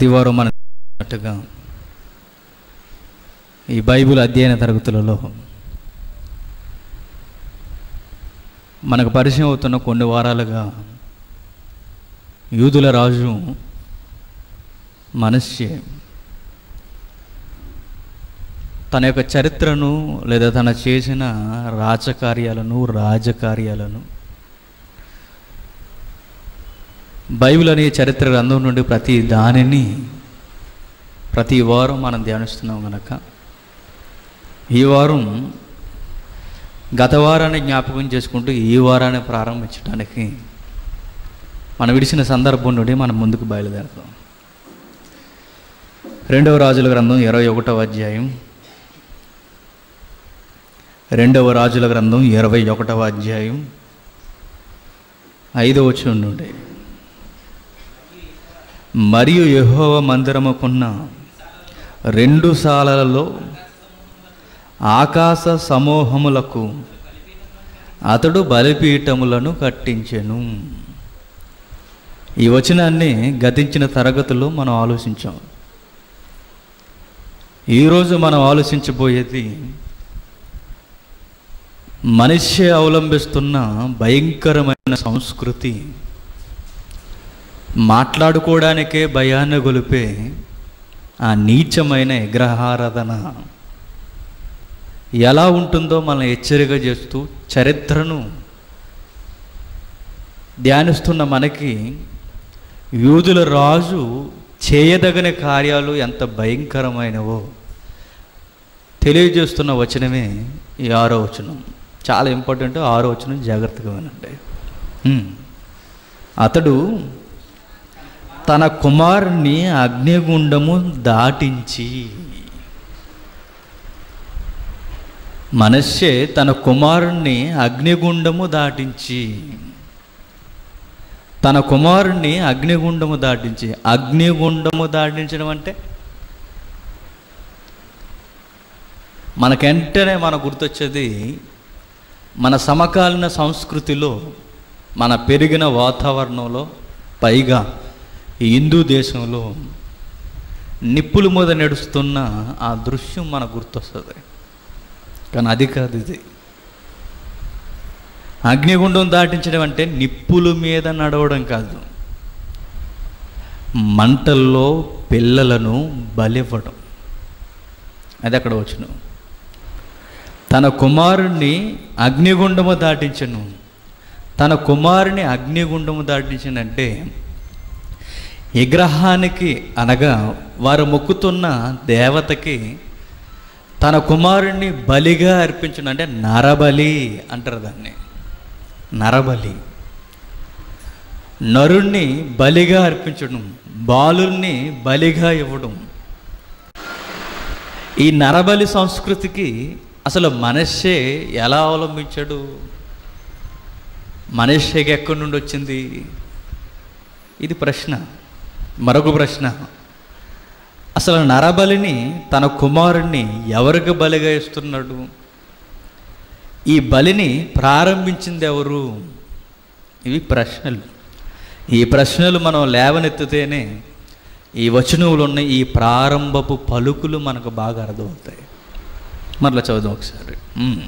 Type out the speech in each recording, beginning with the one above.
ప్రతివారం మనం అన్నట్టుగా ఈ బైబిల్ అధ్యయన తరగతులలో మనకు పరిచయం అవుతున్న కొన్ని వారాలుగా యూదుల రాజు మనస్సే తన యొక్క చరిత్రను లేదా తన చేసిన రాజకార్యాలను రాజకార్యాలను బైబిల్ అనే చరిత్ర గ్రంథం నుండి ప్రతి దానిని ప్రతి వారం మనం ధ్యానిస్తున్నాం కనుక ఈ వారం గత వారాన్ని జ్ఞాపకం చేసుకుంటూ ఈ వారాన్ని ప్రారంభించడానికి మనం విడిచిన సందర్భం నుండి మనం ముందుకు బయలుదేరుతాం రెండవ రాజుల గ్రంథం ఇరవై ఒకటవ అధ్యాయం రెండవ రాజుల గ్రంథం ఇరవై ఒకటవ అధ్యాయం ఐదవ వచనం నుండి మరియు యెహోవా మందిరముకున్న రెండు సాలలలో ఆకాశ సమూహములకు అతడు బలిపీఠములను కట్టించెను ఈ వచనాన్ని గతించిన తరగతిలో మనం ఆలోచించాం ఈరోజు మనం ఆలోచించబోయేది మనిషి అవలంబిస్తున్న భయంకరమైన సంస్కృతి మాట్లాడుకోవడానికే భయాన్ని గొలిపే ఆ నీచమైన విగ్రహారాధన ఎలా ఉంటుందో మనం హెచ్చరిక చేస్తూ చరిత్రను ధ్యానిస్తున్న మనకి యూదుల రాజు చేయదగిన కార్యాలు ఎంత భయంకరమైనవో తెలియజేస్తున్న వచనమే ఈ ఆరో వచనం చాలా ఇంపార్టెంట్ ఆరో వచనం జాగ్రత్తగా వినండి హ్మ్. అతడు తన కుమారుని అగ్నిగుండము దాటించి మనస్సే తన కుమారుణ్ణి అగ్నిగుండము దాటించి తన కుమారుణ్ణి అగ్నిగుండము దాటించి అగ్నిగుండము దాటించడం అంటే మనకెంటనే మన గుర్తొచ్చేది మన సమకాలీన సంస్కృతిలో మన పెరిగిన వాతావరణంలో పైగా ఈ హిందూ దేశంలో నిప్పుల మీద నడుస్తున్న ఆ దృశ్యం మనకు గుర్తొస్తుంది కానీ అది కాదు ఇది అగ్నిగుండం దాటించడం అంటే నిప్పుల మీద నడవడం కాదు మంటల్లో పిల్లలను బలివ్వడం అది అక్కడ వచ్చును తన కుమారుణ్ణి అగ్నిగుండము దాటించను తన కుమారుని అగ్నిగుండము దాటించనంటే విగ్రహానికి అనగా వారు మొక్కుతున్న దేవతకి తన కుమారుణ్ణి బలిగా అర్పించను అంటే నరబలి అంటారు దాన్ని నరబలి నరుణ్ణి బలిగా అర్పించడం బాలుల్ని బలిగా ఇవ్వడం ఈ నరబలి సంస్కృతికి అసలు మనషే ఎలా అవలంబించాడు మనషేకి ఎక్కడి నుండి వచ్చింది ఇది ప్రశ్న మరొక ప్రశ్న అసలు నరబలిని తన కుమారుణ్ణి ఎవరికి బలిగా ఇస్తున్నాడు ఈ బలిని ప్రారంభించింది ఎవరు ఇవి ప్రశ్నలు ఈ ప్రశ్నలు మనం లేవనెత్తితేనే ఈ వచనములు ఉన్న ఈ ప్రారంభపు పలుకులు మనకు బాగా అర్థమవుతాయి మరలా చదువుదాం ఒకసారి ఉమ్.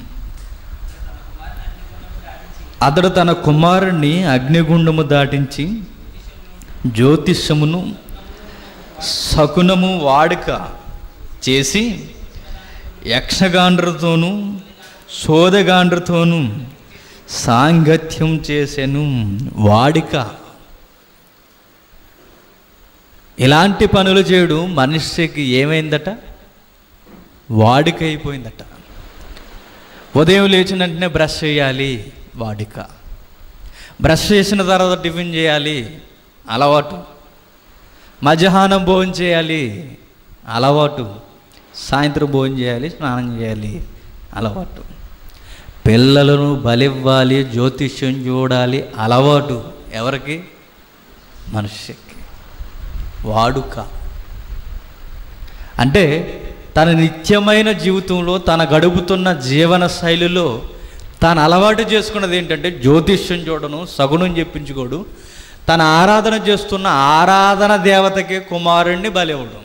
అతడు తన కుమారుణ్ణి అగ్నిగుండము దాటించి జ్యోతిష్యమును శకునము వాడుక చేసి యక్షగాండ్రతోనూ శోధగాండ్రతోనూ సాంగత్యం చేసెను వాడిక ఇలాంటి పనులు చేయడం మనిషికి ఏమైందట వాడిక అయిపోయిందట ఉదయం లేచిన వెంటనే బ్రష్ చేయాలి వాడిక బ్రష్ చేసిన తర్వాత టిఫిన్ చేయాలి అలవాటు మధ్యాహ్నం భోజనం చేయాలి అలవాటు సాయంత్రం భోజనం చేయాలి స్నానం చేయాలి అలవాటు పిల్లలను బలివ్వాలి జ్యోతిష్యం చూడాలి అలవాటు ఎవరికి మనిషికి వాడుక అంటే తన నిత్యమైన జీవితంలో తన గడుపుతున్న జీవన శైలిలో తాను అలవాటు చేసుకున్నది ఏంటంటే జ్యోతిష్యం చూడడం సగుణం చెప్పించుకోడు తన ఆరాధన చేస్తున్న ఆరాధన దేవతకి కుమారుణ్ణి బలివ్వడం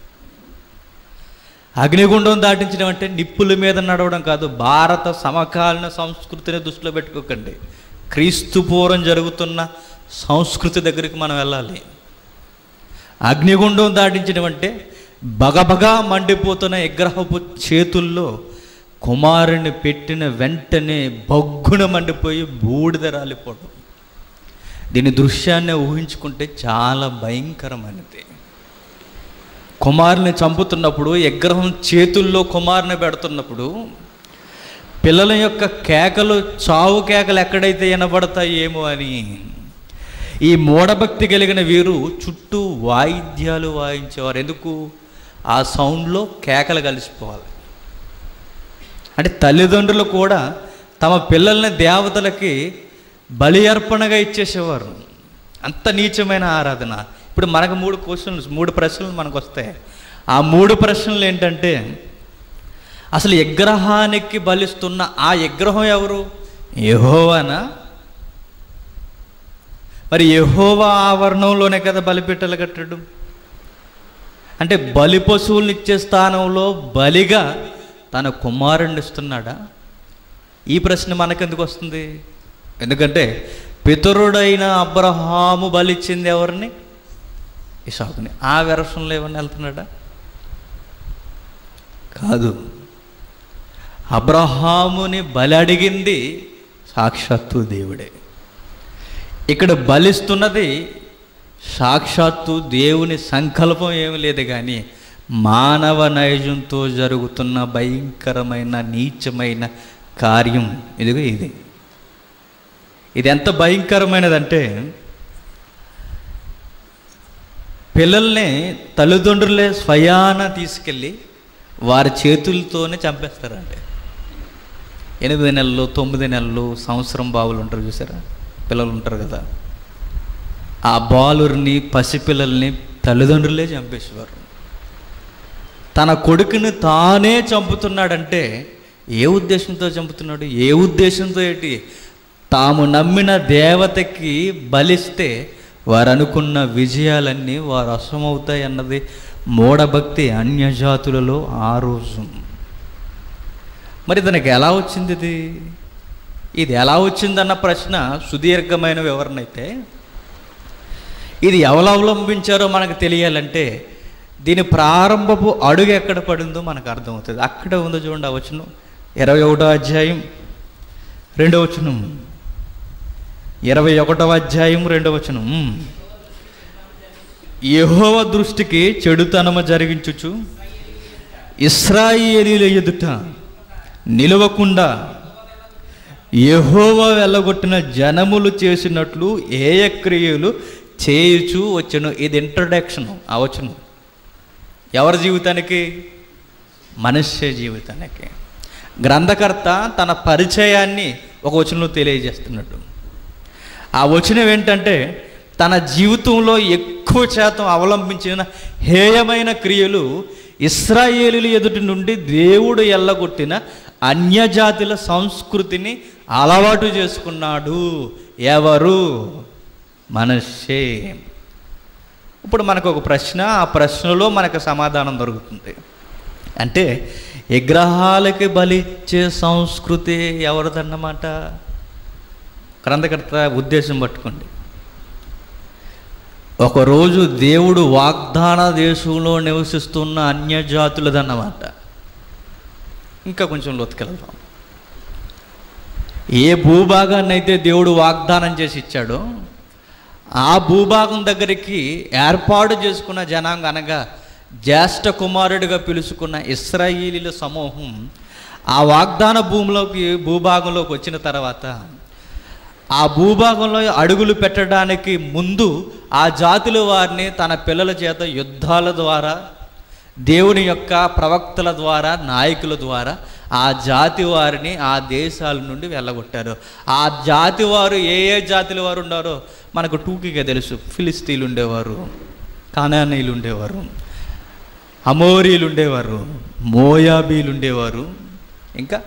అగ్నిగుండం దాటించడం అంటే నిప్పుల మీద నడవడం కాదు భారత సమకాలీన సంస్కృతిని దృష్టిలో పెట్టుకోకండి క్రీస్తు పూర్వం జరుగుతున్న సంస్కృతి దగ్గరికి మనం వెళ్ళాలి అగ్నిగుండం దాటించడం అంటే బగబగా మండిపోతున్న విగ్రహపు చేతుల్లో కుమారుని పెట్టిన వెంటనే బొగ్గున మండిపోయి బూడిద రాలిపోవడం దీని దృశ్యాన్ని ఊహించుకుంటే చాలా భయంకరమైనది కుమారుని చంపుతున్నప్పుడు విగ్రహం చేతుల్లో కుమారుని పెడుతున్నప్పుడు పిల్లల యొక్క కేకలు చావు కేకలు ఎక్కడైతే వినబడతాయి ఏమో అని ఈ మూఢభక్తి కలిగిన వీరు చుట్టూ వాయిద్యాలు వాయించేవారు ఎందుకు ఆ సౌండ్లో కేకలు కలిసిపోవాలి అంటే తల్లిదండ్రులు కూడా తమ పిల్లల్ని దేవతలకి బలి అర్పణగా ఇచ్చేసేవారు అంత నీచమైన ఆరాధన ఇప్పుడు మనకు మూడు క్వశ్చన్స్ మూడు ప్రశ్నలు మనకు వస్తాయి ఆ మూడు ప్రశ్నలు ఏంటంటే అసలు విగ్రహానికి బలిస్తున్న ఆ విగ్రహం ఎవరు యెహోవానా మరి యెహోవా ఆవరణంలోనే కదా బలిపీటలు కట్టడం అంటే బలి పశువులను ఇచ్చే స్థానంలో బలిగా తన కుమారుణ్ణి ఇస్తున్నాడా ఈ ప్రశ్న మనకెందుకు వస్తుంది ఎందుకంటే పితరుడైన అబ్రహాము బలిచ్చింది ఎవరిని ఇసాకుని ఆ వెరసంలో ఏమన్నా వెళ్తున్నాడా కాదు అబ్రహాముని బలి అడిగింది సాక్షాత్తు దేవుడే ఇక్కడ బలిస్తున్నది సాక్షాత్తు దేవుని సంకల్పం ఏమి లేదు కానీ మానవ నైజంతో జరుగుతున్న భయంకరమైన నీచమైన కార్యం ఇదిగో ఇది ఇది ఎంత భయంకరమైనదంటే పిల్లల్ని తల్లిదండ్రులే స్వయాన తీసుకెళ్ళి వారి చేతులతోనే చంపేస్తారండి ఎనిమిది నెలలు తొమ్మిది నెలలు సంవత్సరం బావులు ఉంటారు చూసారా పిల్లలు ఉంటారు కదా ఆ బాలుర్ని పసిపిల్లల్ని తల్లిదండ్రులే చంపేసేవారు తన కొడుకుని తానే చంపుతున్నాడంటే ఏ ఉద్దేశంతో చంపుతున్నాడు ఏ ఉద్దేశంతో ఏంటి తాము నమ్మిన దేవతకి బలిస్తే వారు అనుకున్న విజయాలన్నీ వారు అసమవుతాయి అన్నది మూఢభక్తి అన్యజాతులలో ఆ రోజు మరి తనకి ఎలా వచ్చింది ఇది ఇది ఎలా వచ్చిందన్న ప్రశ్న సుదీర్ఘమైన వివరణ అయితే ఇది ఎవరు అవలంబించారో మనకు తెలియాలంటే దీని ప్రారంభపు అడుగు ఎక్కడ పడిందో మనకు అర్థమవుతుంది అక్కడ ఉందో చూడండి ఆ వచనం ఇరవై ఒకటో అధ్యాయం రెండో వచనం ఇరవై ఒకటవ అధ్యాయం రెండవ వచనం యెహోవ దృష్టికి చెడుతనము జరిగించుచు ఇస్రాయేలీల ఎదుట నిలవకుండా యెహోవా వెళ్ళగొట్టిన జనములు చేసినట్లు ఏయ క్రియలు చేయుచు వచ్చను ఇది ఇంట్రడక్షన్ ఆ వచ్చను ఎవరి జీవితానికి మనుష్య జీవితానికి గ్రంథకర్త తన పరిచయాన్ని ఒక వచనంలో తెలియజేస్తున్నట్టు ఆ వచనం ఏంటంటే తన జీవితంలో ఎక్కువ శాతం అవలంబించిన హేయమైన క్రియలు ఇస్రాయేలీల ఎదుటి నుండి దేవుడు ఎల్లగొట్టిన అన్యజాతుల సంస్కృతిని అలవాటు చేసుకున్నాడు ఎవరు మనషే ఇప్పుడు మనకు ఒక ప్రశ్న ఆ ప్రశ్నలో మనకు సమాధానం దొరుకుతుంది అంటే విగ్రహాలకి బలిచ్చే సంస్కృతి ఎవరిదన్నమాట గ్రంథకర్త ఉద్దేశం పట్టుకోండి ఒకరోజు దేవుడు వాగ్దాన దేశంలో నివసిస్తున్న అన్యజాతులదన్నమాట ఇంకా కొంచెం లోతుకెళ్దాం ఏ భూభాగాన్ని అయితే దేవుడు వాగ్దానం చేసి ఇచ్చాడో ఆ భూభాగం దగ్గరికి ఏర్పాటు చేసుకున్న జనాంగ అనగా జ్యేష్ఠ కుమారుడిగా పిలుచుకున్న ఇస్రాయిలీల సమూహం ఆ వాగ్దాన భూమిలోకి భూభాగంలోకి వచ్చిన తర్వాత ఆ భూభాగంలో అడుగులు పెట్టడానికి ముందు ఆ జాతుల వారిని తన పిల్లల చేత యుద్ధాల ద్వారా దేవుని యొక్క ప్రవక్తల ద్వారా నాయకుల ద్వారా ఆ జాతి వారిని ఆ దేశాల నుండి వెళ్ళగొట్టారు ఆ జాతి వారు ఏ ఏ జాతుల వారు ఉన్నారో మనకు టూకీగా తెలుసు ఫిలిస్తీన్లు ఉండేవారు కానానీయులు ఉండేవారు అమోరీలు ఉండేవారు మోయాబీలు ఉండేవారు ఇంకా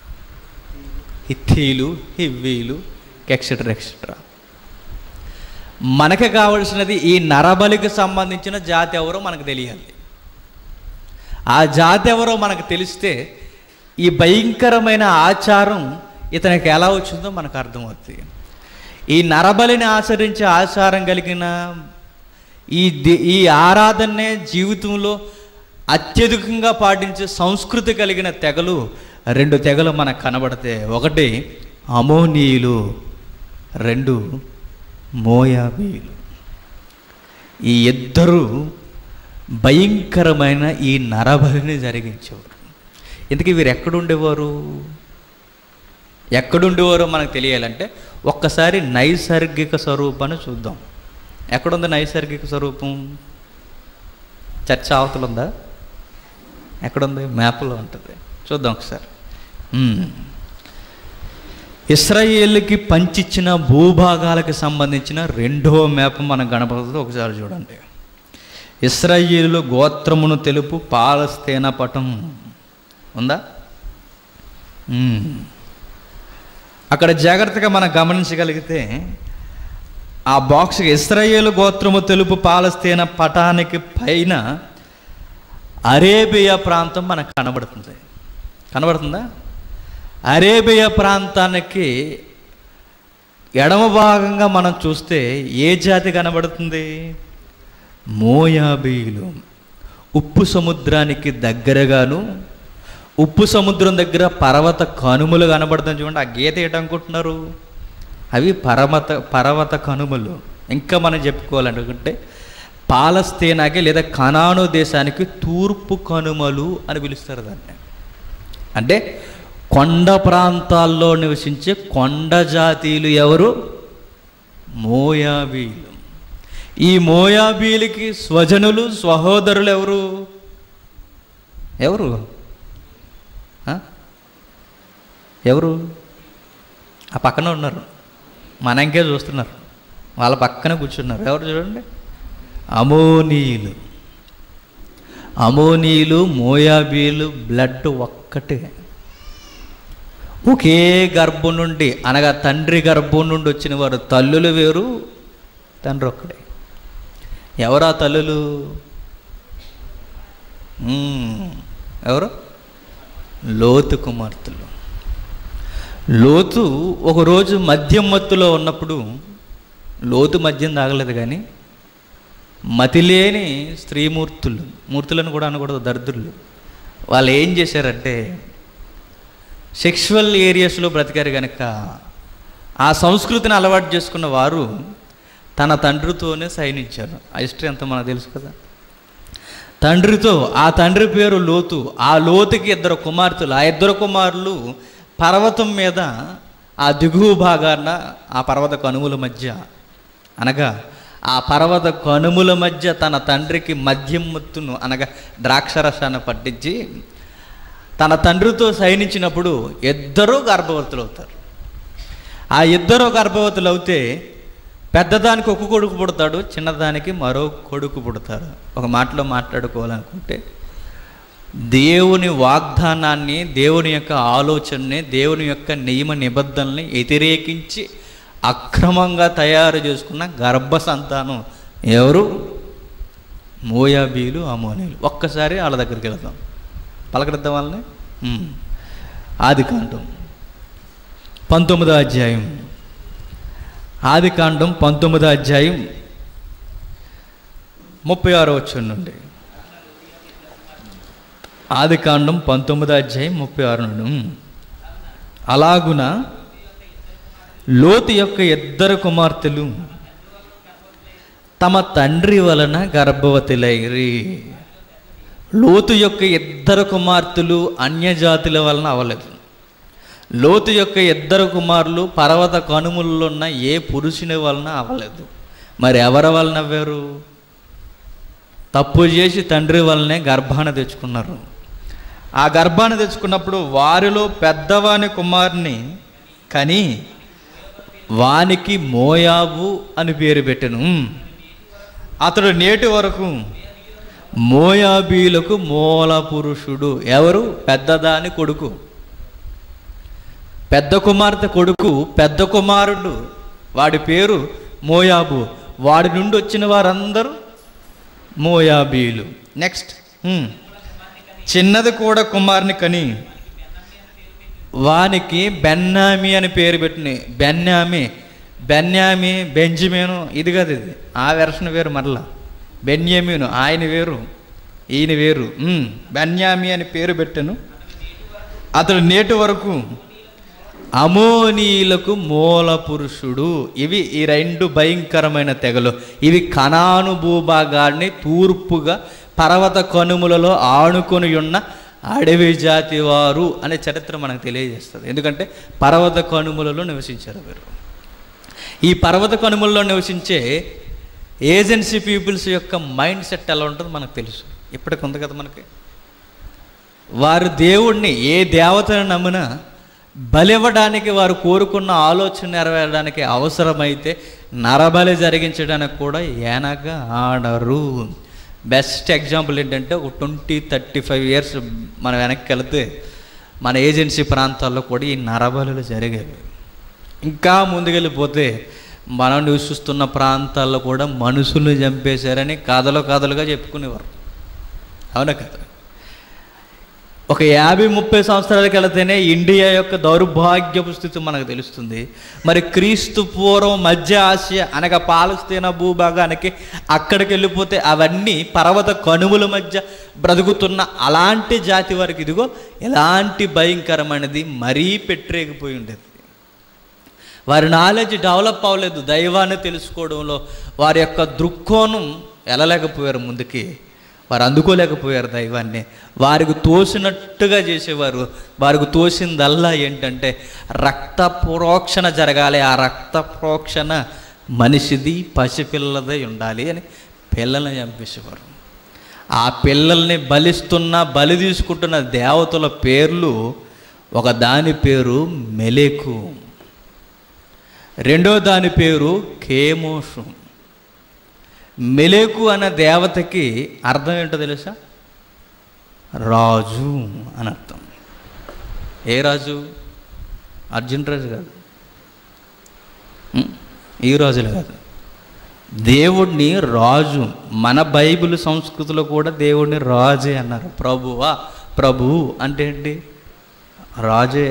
హిత్తీలు హివ్వీలు ఎక్సెట్రా ఎక్సెట్రా మనకి కావలసినది ఈ నరబలికి సంబంధించిన జాతి ఎవరో మనకు తెలియాలి ఆ జాతి ఎవరో మనకు తెలిస్తే ఈ భయంకరమైన ఆచారం ఇతనికి ఎలా వచ్చిందో మనకు అర్థమవుతుంది ఈ నరబలిని ఆచరించే ఆచారం కలిగిన ఈ ది- ఈ ఆరాధనే జీవితంలో అత్యధికంగా పాటించే సంస్కృతి కలిగిన తెగలు రెండు తెగలు మనకు కనబడతాయి ఒకటి అమోనీయులు రెండు మోయాబీలు ఈ ఇద్దరు భయంకరమైన ఈ నరబలిని జరిగించేవారు ఇంతకీ వీరు ఎక్కడుండేవారు ఎక్కడుండేవారో మనకు తెలియాలంటే ఒక్కసారి నైసర్గిక స్వరూపాన్ని చూద్దాం ఎక్కడుంది నైసర్గిక స్వరూపం చర్చ అవతల ఉందా ఎక్కడుంది మ్యాప్లో ఉంటుంది చూద్దాం ఒకసారి మ్మ్. ఇస్రాయేల్కి పంచిచ్చిన భూభాగాలకు సంబంధించిన రెండో మ్యాప్ మనకు కనపడుతుంది ఒకసారి చూడండి ఇస్రాయేలు గోత్రమును తెలుపు పాలస్తీన పటం ఉందా మ్మ్. అక్కడ జాగ్రత్తగా మనం గమనించగలిగితే ఆ బాక్స్కి ఇస్రాయేలు గోత్రము తెలుపు పాలస్తీన పటానికి పైన అరేబియా ప్రాంతం మనకు కనబడుతుంది కనబడుతుందా అరేబియా ప్రాంతానికి ఎడమ భాగంగా మనం చూస్తే ఏ జాతి కనబడుతుంది మోయాబీలు ఉప్పు సముద్రానికి దగ్గరగాను ఉప్పు సముద్రం దగ్గర పర్వత కనుమలు కనబడుతుంది చూడండి ఆ గీత ఏంటనుకుంటున్నారు అవి పర్వత పర్వత కనుమలు ఇంకా మనం చెప్పుకోవాలనుకుంటే పాలస్తీనాకి లేదా కనాను దేశానికి తూర్పు కనుమలు అని పిలుస్తారు దాన్ని అంటే కొండ ప్రాంతాల్లో నివసించే కొండ జాతీయులు ఎవరు మోయాబీలు ఈ మోయాబీలకి స్వజనులు సహోదరులు ఎవరు ఎవరు ఆ? ఎవరు ఆ పక్కన ఉన్నారు మన ఇంకే చూస్తున్నారు వాళ్ళ పక్కన కూర్చున్నారు ఎవరు చూడండి అమోనీయులు అమోనీయులు మోయాబీలు బ్లడ్ ఒక్కటే ఒకే గర్భం నుండి అనగా తండ్రి గర్భం నుండి వచ్చిన వారు తల్లులు వేరు తండ్రి ఒక్కడే ఎవరా తల్లులు మ్మ్. ఎవరు లోతు కుమార్తెలు లోతు ఒకరోజు మద్యం మత్తులో ఉన్నప్పుడు లోతు మద్యం తాగలేదు కానీ మతిలేని స్త్రీమూర్తులు మూర్తులను కూడా అనకూడదు దరిద్రులు వాళ్ళు ఏం చేశారంటే సెక్షువల్ ఏరియాస్లో బ్రతికారు కనుక ఆ సంస్కృతిని అలవాటు చేసుకున్న వారు తన తండ్రితోనే సైనించారు ఆ హిస్టరీ అంతా మనకు తెలుసు కదా తండ్రితో ఆ తండ్రి పేరు లోతు ఆ లోతుకి ఇద్దరు కుమార్తెలు ఆ ఇద్దరు కుమారులు పర్వతం మీద ఆ దిగువ భాగాన ఆ పర్వత కనుమల మధ్య అనగా ఆ పర్వత కనుమల మధ్య తన తండ్రికి మద్యం ముత్తును అనగా ద్రాక్షరసాన్ని పట్టించి తన తండ్రితో సైనించినప్పుడు ఇద్దరూ గర్భవతులు అవుతారు ఆ ఇద్దరు గర్భవతులు అవుతే పెద్దదానికి ఒక కొడుకు పుడతాడు చిన్నదానికి మరో కొడుకు పుడతారు ఒక మాటలో మాట్లాడుకోవాలనుకుంటే దేవుని వాగ్దానాన్ని దేవుని యొక్క ఆలోచనని దేవుని యొక్క నియమ నిబద్ధనల్ని వ్యతిరేకించి అక్రమంగా తయారు చేసుకున్న గర్భ సంతానం ఎవరు మోయాబీలు అమోనీలు ఒక్కసారి వాళ్ళ దగ్గరికి వెళ్దాం పలకరిద్దాం వాళ్ళని ఉమ్. ఆది కాండం పంతొమ్మిదో అధ్యాయం ఆది కాండం పంతొమ్మిదో అధ్యాయం ముప్పై ఆరో వచ్చిన నుండి ఆది కాండం పంతొమ్మిదో అధ్యాయం ముప్పై ఆరు నుండి ఉమ్. అలాగున లోతు యొక్క ఇద్దరు కుమార్తెలు తమ తండ్రి వలన గర్భవతులైరి లోతు యొక్క ఇద్దరు కుమార్తెలు అన్యజాతుల వలన అవలేదు లోతు యొక్క ఇద్దరు కుమారులు పర్వత కనుమల్లో ఉన్న ఏ పురుషుని వలన అవ్వలేదు మరి ఎవరి వలన అవ్వారు తప్పు చేసి తండ్రి వల్లనే గర్భాన్ని తెచ్చుకున్నారు ఆ గర్భాన్ని తెచ్చుకున్నప్పుడు వారిలో పెద్దవాని కుమారుని కని వానికి మోయాబు అని పేరు పెట్టెను అతడు నేటి వరకు మోయాబీలకు మూల పురుషుడు ఎవరు పెద్దదాని కొడుకు పెద్ద కుమార్తె కొడుకు పెద్ద కుమారుడు వాడి పేరు మోయాబు వాడి నుండి వచ్చిన వారందరూ మోయాబీలు నెక్స్ట్ హ్మ్. చిన్నది కూడా కుమారుని కని వానికి బెన్నామి అని పేరు పెట్టిన బెన్నామి బెన్యామి బెంజమేను ఇది కాదు ఇది ఆ వెర్షన్ వేరు మరలా బెన్యామీను ఆయన వేరు ఈయన వేరు ఉమ్, బెన్యామి అని పేరు పెట్టాను అతడు నేటి వరకు అమోనీయులకు మూల పురుషుడు ఇవి ఈ రెండు భయంకరమైన తెగలు ఇవి కనాను భూభాగాన్ని తూర్పుగా పర్వత కనుములలో ఆనుకొని ఉన్న అడవి జాతి వారు అనే చరిత్ర మనకు తెలియజేస్తుంది ఎందుకంటే పర్వత కనుములలో నివసించారు వీరు ఈ పర్వత కనుమల్లో నివసించే ఏజెన్సీ పీపుల్స్ యొక్క మైండ్ సెట్ ఎలా ఉంటుందో మనకు తెలుసు ఇప్పటికి ఉంది కదా మనకి వారు దేవుణ్ణి ఏ దేవతను నమ్మినా బలివ్వడానికి వారు కోరుకున్న ఆలోచన నెరవేరడానికి అవసరమైతే నరబలి జరిగించడానికి కూడా ఏనగా ఆడరు బెస్ట్ ఎగ్జాంపుల్ ఏంటంటే ఒక ట్వంటీ థర్టీ ఫైవ్ ఇయర్స్ మనం వెనక్కి వెళితే మన ఏజెన్సీ ప్రాంతాల్లో కూడా ఈ నరబలులు జరిగేవి ఇంకా ముందుకెళ్ళిపోతే మనం నివసిస్తున్న ప్రాంతాల్లో కూడా మనుషుల్ని చంపేశారని కథలు కథలుగా చెప్పుకునేవారు అవునా కదా ఒక యాభై ముప్పై సంవత్సరాలకు వెళితేనే ఇండియా యొక్క దౌర్భాగ్యపు స్థితి మనకు తెలుస్తుంది మరి క్రీస్తు పూర్వం మధ్య ఆసియా అనగా పాలస్తీనా భూభాగానికి అక్కడికి వెళ్ళిపోతే అవన్నీ పర్వత కనుమల మధ్య బ్రతుకుతున్న అలాంటి జాతి వారికి ఇదిగో ఎలాంటి భయంకరమైనది మరీ పెట్టరేగిపోయి ఉండేది వారి నాలెడ్జ్ డెవలప్ అవ్వలేదు దైవాన్ని తెలుసుకోవడంలో వారి యొక్క దృక్కోణం వెళ్ళలేకపోయారు ముందుకి వారు అందుకోలేకపోయారు దైవాన్ని వారికి తోసినట్టుగా చేసేవారు వారికి తోసిందల్లా ఏంటంటే రక్త ప్రోక్షణ జరగాలి ఆ రక్త ప్రోక్షణ మనిషిది పసిపిల్లదే ఉండాలి అని పిల్లల్ని చంపేసేవారు ఆ పిల్లల్ని బలిస్తున్న బలి తీసుకుంటున్న దేవతల పేర్లు ఒక దాని పేరు మెలేకు రెండో దాని పేరు కేమోషు మెలేకు అన్న దేవతకి అర్థం ఏంటో తెలుసా రాజు అని అర్థం ఏ రాజు అర్జున్ రాజు కాదు ఉం? ఈ రాజులు కాదు దేవుడిని రాజు మన బైబిల్ సంస్కృతిలో కూడా దేవుడిని రాజే అన్నారు ప్రభువా ప్రభువు అంటే ఏంటి రాజే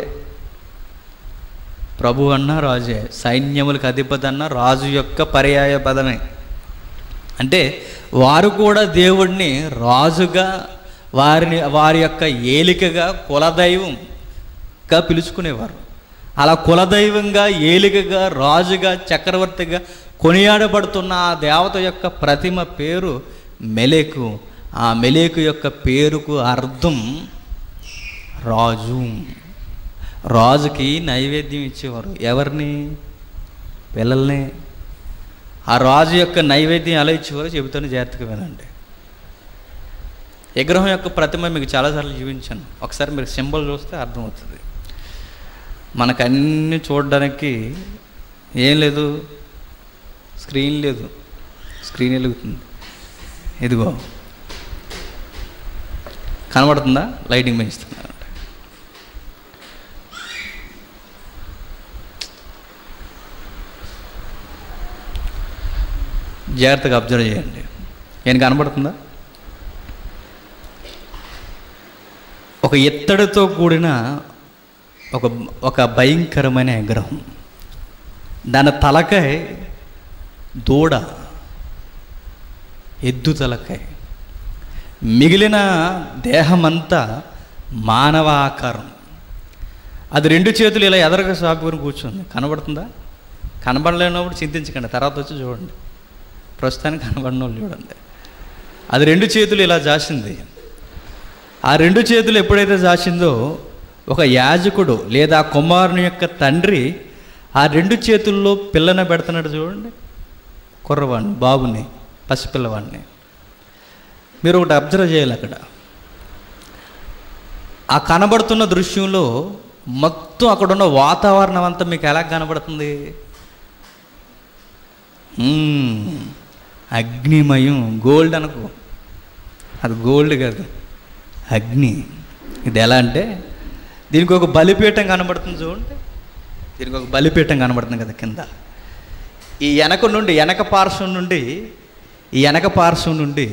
ప్రభు అన్న రాజే సైన్యములకు అధిపతి అన్న రాజు యొక్క పర్యాయ పదమే అంటే వారు కూడా దేవుడిని రాజుగా వారిని వారి యొక్క ఏలికగా కులదైవంగా పిలుచుకునేవారు అలా కులదైవంగా ఏలికగా రాజుగా చక్రవర్తిగా కొనియాడబడుతున్న ఆ దేవత యొక్క ప్రతిమ పేరు మెలేకు ఆ మెలేకు యొక్క పేరుకు అర్థం రాజు రాజుకి నైవేద్యం ఇచ్చేవారు ఎవరిని పిల్లల్ని ఆ రాజు యొక్క నైవేద్యం ఎలా ఇచ్చేవారో చెబుతాను జాగ్రత్తగా వినండి విగ్రహం యొక్క ప్రతిమ మీకు చాలాసార్లు చూపించాను ఒకసారి మీరు సింబల్ చూస్తే అర్థమవుతుంది మనకు అన్నీ చూడడానికి ఏం లేదు స్క్రీన్ లేదు స్క్రీన్ వెలుగుతుంది ఇదిగో కనబడుతుందా లైటింగ్ పెంచుతున్నారు జాగ్రత్తగా అబ్జర్వ్ చేయండి ఏం కనబడుతుందా ఒక ఎత్తడితో కూడిన ఒక ఒక భయంకరమైన విగ్రహం దాని తలకాయ దూడ ఎద్దు తలకాయ మిగిలిన దేహమంతా మానవ ఆకారం అది రెండు చేతులు ఇలా ఎదరగా సాగుకొని కూర్చుంది కనబడుతుందా కనబడలేనప్పుడు చింతించకండి తర్వాత వచ్చి చూడండి ప్రస్తుతానికి కనబడిన వాళ్ళు చూడండి అది రెండు చేతులు ఇలా జాసింది ఆ రెండు చేతులు ఎప్పుడైతే జాసిందో ఒక యాజకుడు లేదా కుమారుని యొక్క తండ్రి ఆ రెండు చేతుల్లో పిల్లన పెడుతున్నాడు చూడండి కుర్రవాడిని బాబుని పసిపిల్లవాడిని మీరు ఒకటి అబ్జర్వ్ చేయాలి అక్కడ ఆ కనబడుతున్న దృశ్యంలో మొత్తం అక్కడున్న వాతావరణం అంతా మీకు ఎలా కనబడుతుంది మ్మ్. అగ్నిమయం గోల్డ్ అనుకో అది గోల్డ్ కాదు అగ్ని ఇది ఎలా అంటే దీనికి ఒక బలిపీఠం కనబడుతుంది చూడండి దీనికి ఒక బలిపీఠం కనబడుతుంది కదా కింద ఈ వెనక నుండి వెనక పార్శ్వం నుండి ఈ వెనక పార్శ్వం నుండి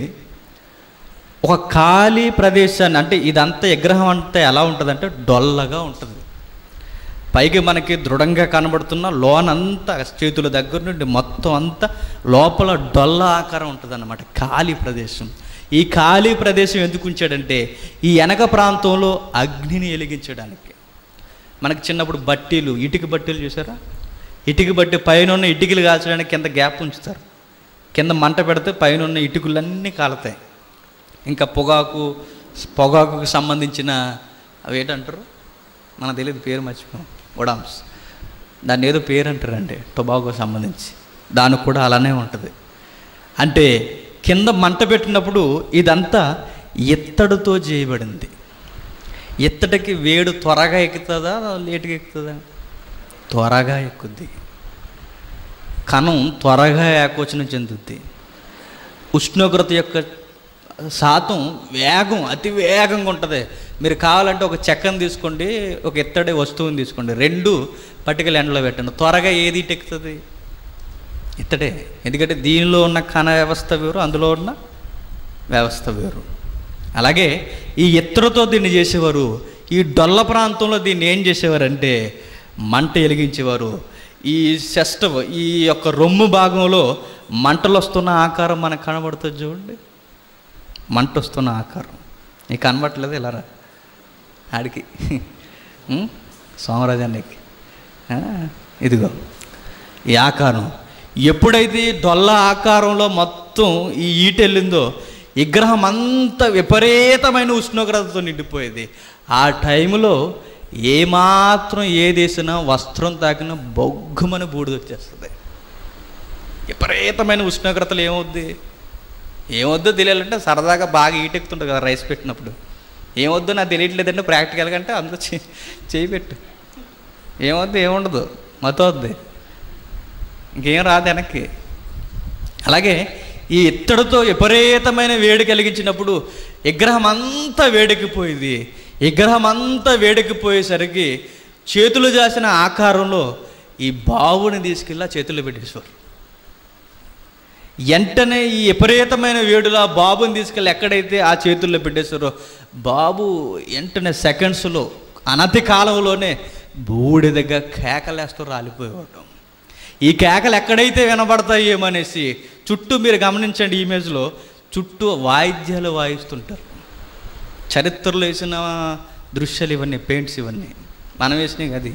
ఒక ఖాళీ ప్రదేశాన్ని అంటే ఇదంతా విగ్రహం అంతా ఎలా ఉంటుందంటే డొల్లగా ఉంటుంది పైకి మనకి దృఢంగా కనబడుతున్న లోనంతా చేతుల దగ్గర నుండి మొత్తం అంతా లోపల డొల్ల ఆకారం ఉంటుంది అన్నమాట ఖాళీ ప్రదేశం ఈ ఖాళీ ప్రదేశం ఎందుకు ఉంచాడంటే ఈ వెనక ప్రాంతంలో అగ్నిని వెలిగించడానికి మనకి చిన్నప్పుడు బట్టీలు ఇటుక బట్టీలు చూసారా ఇటుక బట్టి పైన ఉన్న ఇటుకలు కాల్చడానికి కింద గ్యాప్ ఉంచుతారు కింద మంట పెడితే పైన ఉన్న ఇటుకలన్నీ కాలుతాయి ఇంకా పొగాకు పొగాకుకు సంబంధించిన అవి ఏంటంటారు మనకు తెలియదు పేరు మర్చిపోయాం గొడామ్స్ దాన్ని ఏదో పేరు అంటారండి టొబాకో సంబంధించి దానికి కూడా అలానే ఉంటుంది అంటే కింద మంట పెట్టినప్పుడు ఇదంతా ఇత్తడితో చేయబడింది ఇత్తడికి వేడు త్వరగా ఎక్కుతుందా లేటుగా ఎక్కుతుందా త్వరగా ఎక్కుద్ది కణం త్వరగా ఏకోచనం చెందుద్ది ఉష్ణోగ్రత యొక్క శాతం వేగం అతి వేగంగా ఉంటుంది మీరు కావాలంటే ఒక చెక్కను తీసుకోండి ఒక ఇత్తడి వస్తువుని తీసుకోండి రెండు పట్టికలు ఎండలో పెట్టండి త్వరగా ఏది ఇటు ఎక్కుతుంది ఇత్తడే ఎందుకంటే దీనిలో ఉన్న కణ వ్యవస్థ వేరు అందులో ఉన్న వ్యవస్థ వేరు అలాగే ఈ ఇత్తడితో దీన్ని చేసేవారు ఈ డొల్ల ప్రాంతంలో దీన్ని ఏం చేసేవారంటే మంట వెలిగించేవారు ఈ శస్ట ఈ యొక్క రొమ్ము భాగంలో మంటలు వస్తున్న ఆకారం మనకు కనబడుతుంది చూడండి మంట వస్తున్న ఆకారం నీకు కనబట్టలేదు ఇలా రా ఆడికి ఉం? సోమరాజానికి ఆ, ఇదిగో ఈ ఆకారం ఎప్పుడైతే ఈ డొల్ల ఆకారంలో మొత్తం ఈ ఈట వెళ్ళిందో విగ్రహం అంత విపరీతమైన ఉష్ణోగ్రతతో నిండిపోయేది ఆ టైంలో ఏమాత్రం ఏదేసినా వస్త్రం తాకినా బొగ్గుమని బూడిద వచ్చేస్తుంది విపరీతమైన ఉష్ణోగ్రతలు ఏమవుద్ది ఏమొద్దో తెలియాలంటే సరదాగా బాగా ఈటెక్కుతుంటుంది కదా రైస్ పెట్టినప్పుడు ఏమొద్దో నాకు తెలియట్లేదంటే ప్రాక్టికల్గా అంటే అందులో చే- చేయి పెట్టు ఏమొద్దు ఏముండదు మతవద్ది ఇంకేం రాదు వెనక్కి అలాగే ఈ ఇత్తడితో విపరీతమైన వేడి కలిగించినప్పుడు విగ్రహం అంతా వేడెక్కిపోయింది విగ్రహం అంతా వేడెక్కిపోయేసరికి చేతులు చేసిన ఆకారంలో ఈ బావుని తీసుకెళ్ళి ఆ చేతుల్లో పెట్టేసేవారు వెంటనే ఈ విపరీతమైన వేడిలో ఆ బాబుని తీసుకెళ్ళి ఎక్కడైతే ఆ చేతుల్లో పెట్టేశారో బాబు వెంటనే సెకండ్స్లో అనతి కాలంలోనే బూడిదగా కేకలేస్తూ రాలిపోయేవాడు ఈ కేకలు ఎక్కడైతే వినబడతాయి ఏమనేసి చుట్టూ మీరు గమనించండి ఈ ఇమేజ్లో చుట్టూ వాయిద్యాలు వాయిస్తుంటారు చరిత్రలో వేసిన దృశ్యాలు ఇవన్నీ పెయింట్స్ ఇవన్నీ మనం వేసినవి అది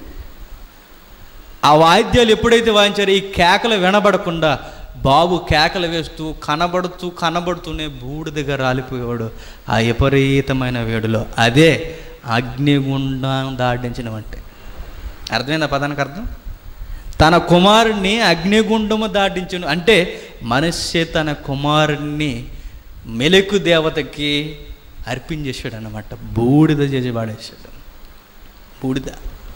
ఆ వాయిద్యాలు ఎప్పుడైతే వాయించారో ఈ కేకలు వినబడకుండా బాబు కేకలు వేస్తూ కనబడుతూ కనబడుతూనే బూడిదగా రాలిపోయేవాడు ఆ విపరీతమైన వేడిలో అదే అగ్నిగుండం దాటించడం అంటే అర్థమైందా పదానికి అర్థం తన కుమారుణ్ణి అగ్నిగుండము దాటించను అంటే మనిషి తన కుమారుణ్ణి మెలకు దేవతకి అర్పించేశాడు అనమాట బూడిద చేసి పాడేశాడు బూడిద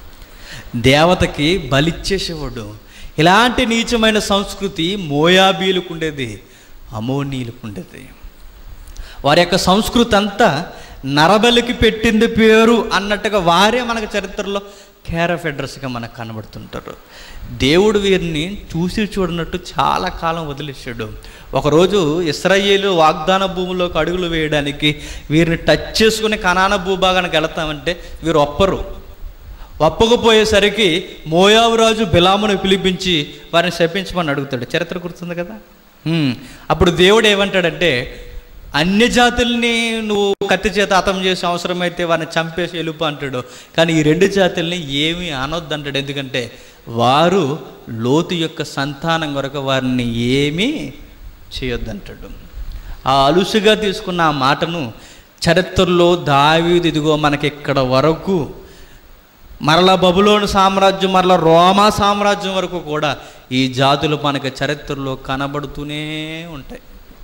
దేవతకి బలిచ్చేసేవాడు ఇలాంటి నీచమైన సంస్కృతి మోయాబీలకు ఉండేది అమోనీలకు ఉండేది వారి యొక్క సంస్కృతి అంతా నరబలికి పెట్టింది పేరు అన్నట్టుగా వారే మనకు చరిత్రలో కేర్ ఆఫ్ అడ్రస్గా మనకు కనబడుతుంటారు దేవుడు వీరిని చూసి చూడనట్టు చాలా కాలం వదిలేశాడు ఒకరోజు ఇస్రాయేలు వాగ్దాన భూమిలోకి అడుగులు వేయడానికి వీరిని టచ్ చేసుకుని కనాన భూభాగానికి వెళతామంటే వీరు ఒప్పరు ఒప్పకపోయేసరికి మోయాబు రాజు బిలామును పిలిపించి వారిని శపించమని అడుగుతాడు చరిత్ర గుర్తుంది కదా హ్మ్. అప్పుడు దేవుడు ఏమంటాడంటే అన్య జాతుల్ని నువ్వు కత్తి చేత హతం చేసే అవసరమైతే వారిని చంపేసి వెళ్ళిపో అంటాడు కానీ ఈ రెండు జాతుల్ని ఏమీ అనొద్దు అంటాడు ఎందుకంటే వారు లోతు యొక్క సంతానం కొరకు వారిని ఏమీ చేయొద్దంటాడు ఆ అలుసుగా తీసుకున్న ఆ మాటను చరిత్రలో దావీదు ఇదిగో మనకి ఇక్కడ వరకు మరలా బబులోను సామ్రాజ్యం మరలా రోమా సామ్రాజ్యం వరకు కూడా ఈ జాతులు మనకి చరిత్రలో కనబడుతూనే ఉంటాయి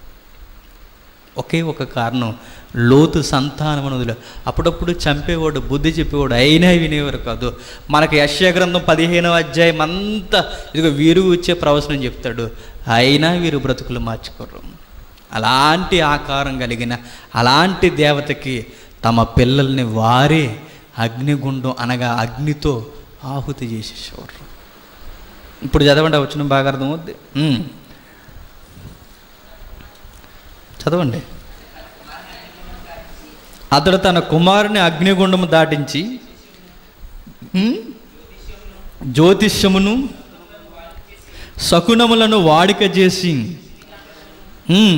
ఒకే ఒక కారణం లోతు సంతానం వదిలే అప్పుడప్పుడు చంపేవాడు బుద్ధి చెప్పేవాడు అయినా వినేవారు కాదు మనకి యశ్య గ్రంథం పదిహేనవ అధ్యాయం అంతా ఇదిగో వీరు వచ్చే ప్రవచనం చెప్తాడు అయినా వీరు బ్రతుకులు మార్చుకోరు అలాంటి ఆకారం కలిగిన అలాంటి దేవతకి తమ పిల్లల్ని వారే అగ్నిగుండం అనగా అగ్నితో ఆహుతి చేసేసేవారు ఇప్పుడు చదవండి వచ్చిన బాగా అర్థమవుద్ది ఉమ్. చదవండి అతడు తన కుమారుని అగ్నిగుండము దాటించి ఉమ్, జ్యోతిష్యమును శకునములను వాడిక చేసి ఉమ్,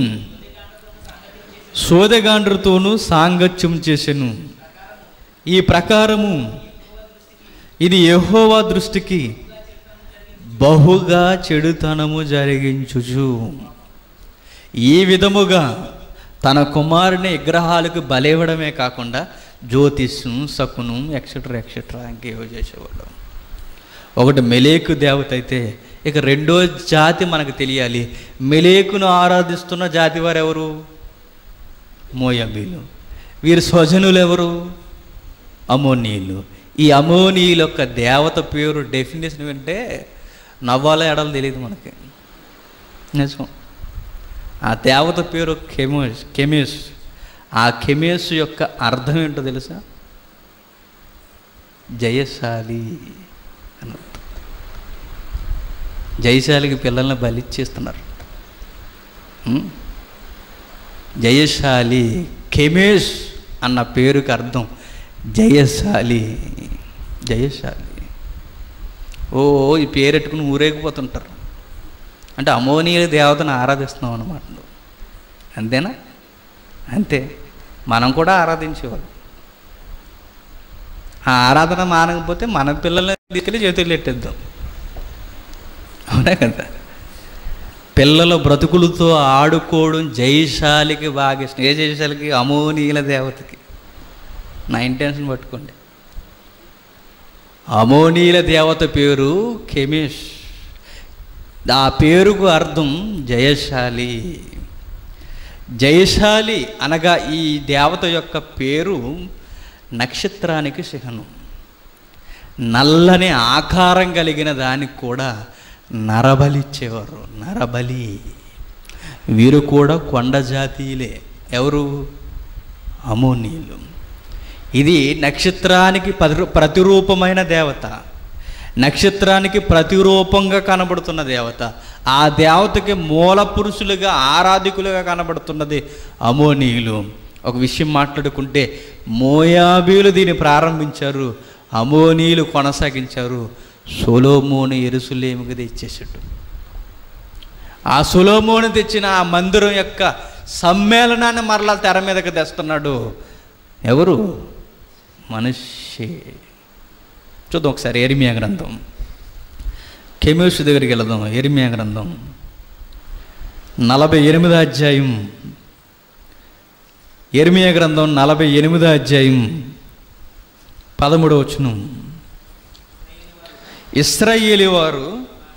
సోదగాండ్రతోనూ సాంగత్యం చేసెను ఈ ప్రకారము ఇది యెహోవా దృష్టికి బహుగా చెడుతనము జరిగించుచు ఈ విధముగా తన కుమారుని విగ్రహాలకు బలివ్వడమే కాకుండా జ్యోతిష్యం శకునం ఎక్సెట్రా ఎక్సెట్రా ఇంకేవో చేసేవాడు ఒకటి మెలేకు దేవత అయితే ఇక రెండో జాతి మనకు తెలియాలి మెలేకును ఆరాధిస్తున్న జాతి వారు ఎవరు మోయబీలు వీరి స్వజనులు ఎవరు అమోనీయులు ఈ అమోనీయుల యొక్క దేవత పేరు డెఫినేషన్ వింటే నవ్వాల ఎడలు తెలియదు మనకి నిజం ఆ దేవత పేరు కెమోస్ కెమేస్ ఆ కెమేస్ యొక్క అర్థం ఏంటో తెలుసా జయశాలి అని అర్థం. జయశాలికి పిల్లల్ని బలిచ్చేస్తున్నారు ఉం? జయశాలి కెమేష్ అన్న పేరుకి అర్థం జయశాలి జయశాలి ఓ ఈ పేరెట్టుకుని ఊరేగిపోతుంటారు అంటే అమోనీయ దేవతను ఆరాధిస్తున్నాం అన్నమాట నువ్వు. అంతేనా అంతే మనం కూడా ఆరాధించేవాళ్ళం ఆ ఆరాధన మానకపోతే మన పిల్లల్ని తీసుకెళ్ళి చేతులు ఎట్టేద్దాం అవునా కదా పిల్లల బ్రతుకులతో ఆడుకోవడం జయశాలికి బాగా ఇష్టం ఏ జయశాలికి అమోనీయుల దేవతకి నా ఇంటెన్షన్ పట్టుకోండి అమోనీయుల దేవత పేరు కెమేష్ ఆ పేరుకు అర్థం జయశాలి జయశాలి అనగా ఈ దేవత యొక్క పేరు నక్షత్రానికి చిహ్నం నల్లని ఆకారం కలిగిన దానికి కూడా నరబలి ఇచ్చేవారు నరబలి వీరు కూడా కొండ జాతీయులే ఎవరు అమోనీయులు ఇది నక్షత్రానికి పరి ప్రతిరూపమైన దేవత నక్షత్రానికి ప్రతిరూపంగా కనబడుతున్న దేవత ఆ దేవతకి మూల పురుషులుగా ఆరాధికులుగా కనబడుతున్నది అమోనీయులు ఒక విషయం మాట్లాడుకుంటే మోయాబీలు దీన్ని ప్రారంభించారు అమోనీయులు కొనసాగించారు సొలోమోను ఎరుసలేముకి తెచ్చేసాడు ఆ సొలోమోను తెచ్చిన ఆ మందిరం యొక్క సమ్మేళనాన్ని మరలా తెర మీదకి తెస్తున్నాడు ఎవరు మనిషి చూద్దాం ఒకసారి ఎరిమియా గ్రంథం కెమేష్ దగ్గరికి వెళదాం ఎరిమియా గ్రంథం నలభై ఎనిమిదో అధ్యాయం ఎరిమియా గ్రంథం నలభై ఎనిమిదో అధ్యాయం పదమూడవ వచనం ఇస్రాయేలి వారు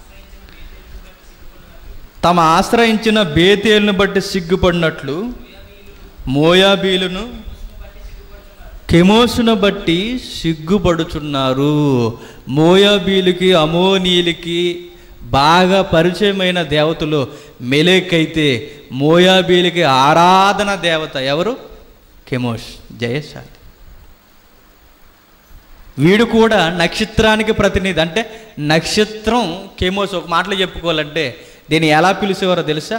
తమ ఆశ్రయించిన బేతేలును బట్టి సిగ్గుపడినట్లు మోయాబీలును కెమోసును బట్టి సిగ్గుపడుచున్నారు మోయాబీలకి అమోనీలకి బాగా పరిచయమైన దేవతలు మెలేక్ అయితే మోయాబీలకి ఆరాధన దేవత ఎవరు కెమోష్ జయశాలి వీడు కూడా నక్షత్రానికి ప్రతినిధి అంటే నక్షత్రం కెమోస్ ఒక మాటలో చెప్పుకోవాలంటే దీన్ని ఎలా పిలిచేవారో తెలుసా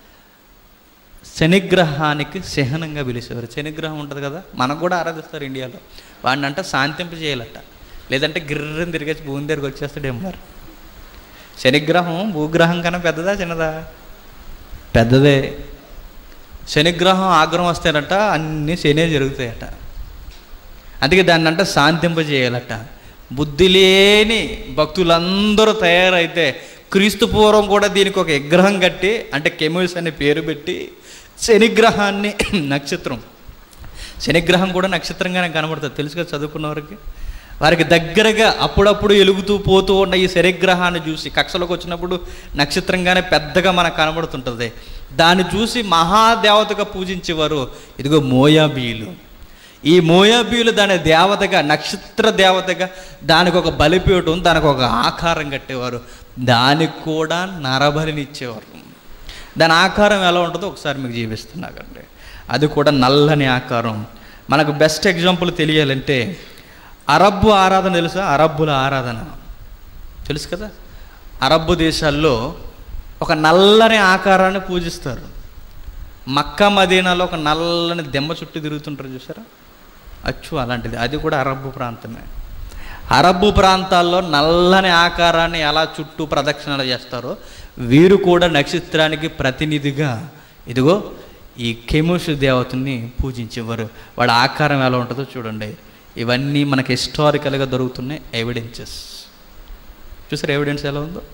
శనిగ్రహానికి చిహ్నంగా పిలిచేవారు శనిగ్రహం ఉంటుంది కదా మనకు కూడా ఆరాధిస్తారు ఇండియాలో వాడిని అంటే శాంతింప చేయాలట లేదంటే గిర్రని తిరిగేసి భూమి దగ్గరికి వచ్చేస్తాడేమో మరి శనిగ్రహం భూగ్రహం కన్నా పెద్దదా చిన్నదా పెద్దదే శనిగ్రహం ఆగ్రహం వస్తేనట అన్నీ శనే జరుగుతాయట అందుకే దాన్ని అంటే శాంతింపజేయాలట బుద్ధి లేని భక్తులందరూ తయారైతే క్రీస్తు పూర్వం కూడా దీనికి ఒక విగ్రహం కట్టి అంటే కెమిల్స్ అనే పేరు పెట్టి శనిగ్రహాన్ని నక్షత్రం శనిగ్రహం కూడా నక్షత్రంగానే కనబడుతుంది తెలుసు కదా చదువుకున్న వారికి వారికి దగ్గరగా అప్పుడప్పుడు ఎలుగుతూ పోతూ ఉన్న ఈ శనిగ్రహాన్ని చూసి కక్షలోకి వచ్చినప్పుడు నక్షత్రంగానే పెద్దగా మనకు కనబడుతుంటుంది దాన్ని చూసి మహాదేవతగా పూజించేవారు ఇదిగో మోయాబీలు ఈ మోయాబీలు దాని దేవతగా నక్షత్ర దేవతగా దానికి ఒక బలిపీఠం దానికి ఒక ఆకారం కట్టేవారు దానికి కూడా నరబలిని ఇచ్చేవారు దాని ఆకారం ఎలా ఉంటుందో ఒకసారి మీకు జీవిస్తున్నాకండి అది కూడా నల్లని ఆకారం మనకు బెస్ట్ ఎగ్జాంపుల్ తెలియాలంటే అరబ్బు ఆరాధన తెలుసా అరబ్బుల ఆరాధన తెలుసు కదా అరబ్బు దేశాల్లో ఒక నల్లని ఆకారాన్ని పూజిస్తారు మక్కా మదీనాలో ఒక నల్లని దెమ్మ చుట్టూ తిరుగుతుంటారు చూసారా అచ్చు అలాంటిది అది కూడా అరబ్బు ప్రాంతమే అరబ్బు ప్రాంతాల్లో నల్లని ఆకారాన్ని ఎలా చుట్టూ ప్రదక్షిణలు చేస్తారో వీరు కూడా నక్షత్రానికి ప్రతినిధిగా ఇదిగో ఈ కెముష్ దేవతని పూజించేవారు వాడి ఆకారం ఎలా ఉంటుందో చూడండి ఇవన్నీ మనకి హిస్టారికల్గా దొరుకుతున్నాయి ఎవిడెన్సెస్ చూసారు ఎవిడెన్స్ ఎలా ఉందో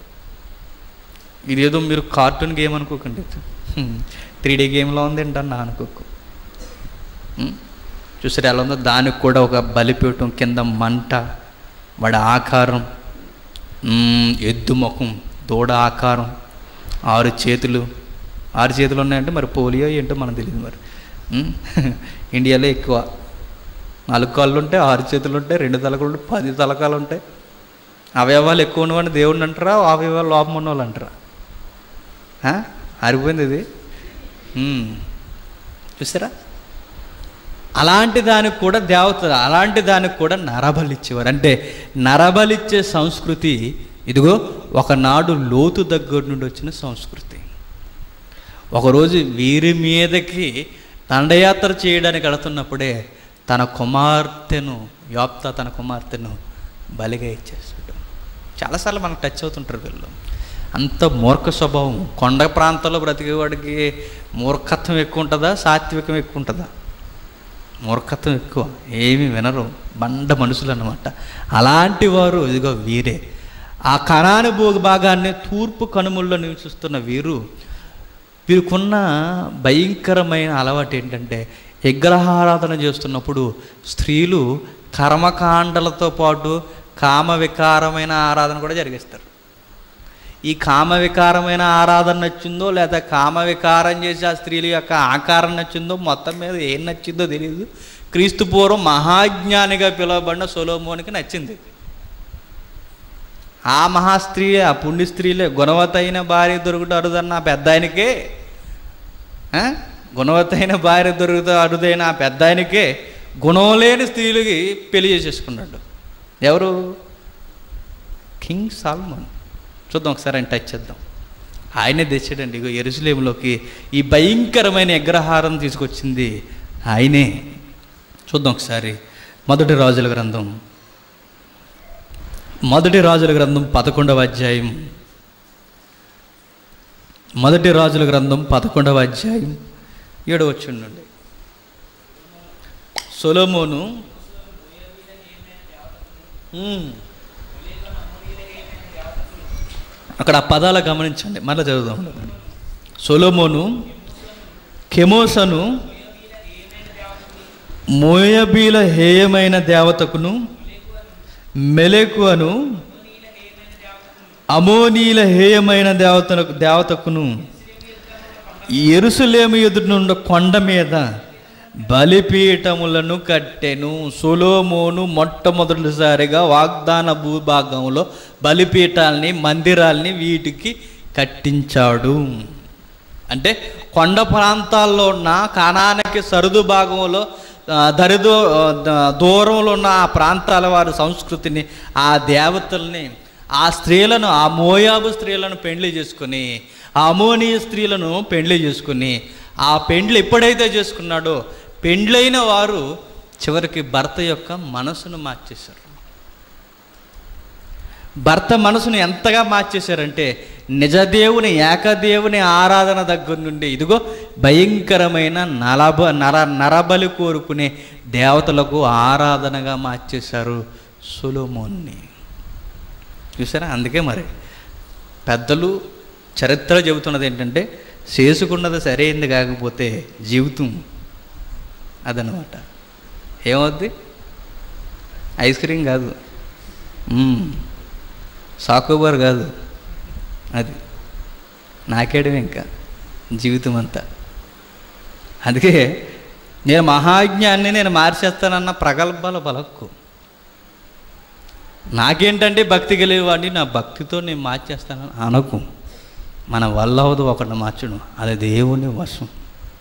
ఇదేదో మీరు కార్టూన్ గేమ్ అనుకోకండి త్రీ డీ గేమ్లో ఉంది ఏంటన్నా అనుకోకు ఉం? చూసారు ఎలా ఉందో దానికి కూడా ఒక బలిపీఠం కింద మంట వాడి ఆకారం ఉం, ఎద్దు ముఖం దూడ ఆకారం ఆరు చేతులు ఆరు చేతులు ఉన్నాయంటే మరి పోలియో ఏంటో మనకు తెలియదు మరి ఉం? ఇండియాలో ఎక్కువ నాలుగు కాళ్ళు ఉంటాయి ఆరు చేతులు ఉంటాయి రెండు తలకాలు ఉంటాయి పది తలకాలు ఉంటాయి అవయవాలు ఎక్కువ ఉన్నవాడిని దేవుడిని అంటారా అవయవాలు లోపం ఉన్న వాళ్ళు అంటారా ఆ? ఆరిపోయింది ఇది ఉమ్. చూసారా అలాంటి దానికి కూడా దేవత అలాంటి దానికి కూడా నరబలిచ్చేవారు అంటే నరబలిచ్చే సంస్కృతి ఇదిగో ఒకనాడు లోతు దగ్గర నుండి వచ్చిన సంస్కృతి ఒకరోజు వీరి మీదకి దండయాత్ర చేయడానికి వెళుతున్నప్పుడే తన కుమార్తెను యోప్త తన కుమార్తెను బలిగా ఇచ్చేస్తాడు చాలాసార్లు మనకు టచ్ అవుతుంటారు వీళ్ళు అంత మూర్ఖ స్వభావం కొండ ప్రాంతాల్లో బ్రతికేవాడికి మూర్ఖత్వం ఎక్కువ ఉంటుందా సాత్వికం ఎక్కువ ఉంటుందా మూర్ఖత్వం ఎక్కువ ఏమి వినరు బండ మనుషులు అన్నమాట అలాంటి వారు ఇదిగో వీరే ఆ కణాను భూ భాగాన్ని తూర్పు కనుమల్లో నివసిస్తున్న వీరు వీరికున్న భయంకరమైన అలవాటు ఏంటంటే విగ్రహారాధన చేస్తున్నప్పుడు స్త్రీలు కర్మకాండలతో పాటు కామ వికారమైన ఆరాధన కూడా జరిగిస్తారు ఈ కామ వికారమైన ఆరాధన నచ్చిందో లేదా కామ వికారం చేసి ఆ స్త్రీల యొక్క ఆకారం నచ్చిందో మొత్తం మీద ఏం నచ్చిందో తెలియదు క్రీస్తు పూర్వం మహాజ్ఞానిగా పిలువబడిన సొలోమోనికి నచ్చింది ఆ మహాస్త్రీ ఆ పుణ్య స్త్రీలే గుణవతైన భార్య దొరుకుట అరుదన్న ఆ పెద్ద ఆయనకే ఆ? గుణవతైన భార్య దొరుకుతా అరుదైన ఆ పెద్ద ఆయనకే గుణం లేని స్త్రీలకి పెళ్లి చేసేసుకున్నాడు ఎవరు కింగ్ సాల్మన్ చూద్దాం ఒకసారి ఆయన టచ్ చేద్దాం ఆయనే తెచ్చాడండి ఇగో ఎరుసలేములోకి ఈ భయంకరమైన విగ్రహారం తీసుకొచ్చింది ఆయనే చూద్దాం ఒకసారి మొదటి రాజుల గ్రంథం మొదటి రాజుల గ్రంథం పదకొండవ అధ్యాయం మొదటి రాజుల గ్రంథం పదకొండవ అధ్యాయం ఏడవచ్చుండండి సొలోమోను ఉమ్. అక్కడ ఆ పదాలు గమనించండి మళ్ళీ చదువుదాం సొలోమోను కెమోసను మోయబీల హేయమైన దేవతకును మెలెకును అమోనీల హేయమైన దేవతలకు దేవతకును ఎరుసలేము ఎదురునున్న కొండ మీద బలిపీఠములను కట్టెను సొలోమోను మొట్టమొదటిసారిగా వాగ్దాన భూభాగంలో బలిపీఠాలని మందిరాల్ని వీటికి కట్టించాడు అంటే కొండ ప్రాంతాల్లో ఉన్న కానానికి సరుదు భాగంలో ఆ, దరిదో ఆ, ద- దూరంలో ఉన్న ఆ ప్రాంతాల వారి సంస్కృతిని ఆ దేవతల్ని ఆ స్త్రీలను ఆ మోయాబు స్త్రీలను పెండ్లి చేసుకుని ఆ అమోనీయ స్త్రీలను పెండ్లి చేసుకుని ఆ పెండ్లి ఎప్పుడైతే చేసుకున్నాడో పెండ్లైన వారు చివరికి భర్త యొక్క మనసును మార్చేశారు భర్త మనసును ఎంతగా మార్చేశారంటే నిజదేవుని ఏకదేవుని ఆరాధన దగ్గర నుండి ఇదిగో భయంకరమైన నలబ నర నరబలి కోరుకునే దేవతలకు ఆరాధనగా మార్చేశారు సులోమోన్ని చూసారా అందుకే మరి పెద్దలు చరిత్ర చెబుతున్నది ఏంటంటే చేసుకున్నది సరైంది కాకపోతే జీవితం అదనమాట ఏమవుద్ది ఐస్ క్రీమ్ కాదు మ్మ్. సాకోబార్ కాదు అది నాకేయడం ఇంకా జీవితం అంతా అందుకే నేను మహాజ్ఞాన్ని నేను మార్చేస్తానన్న ప్రగల్భాల పలక్కు నాకేంటంటే భక్తి కలిగేవాడిని నా భక్తితో నేను మార్చేస్తానని అనకు మన వల్ల అవదు ఒకటి మార్చడం అది దేవుని వశం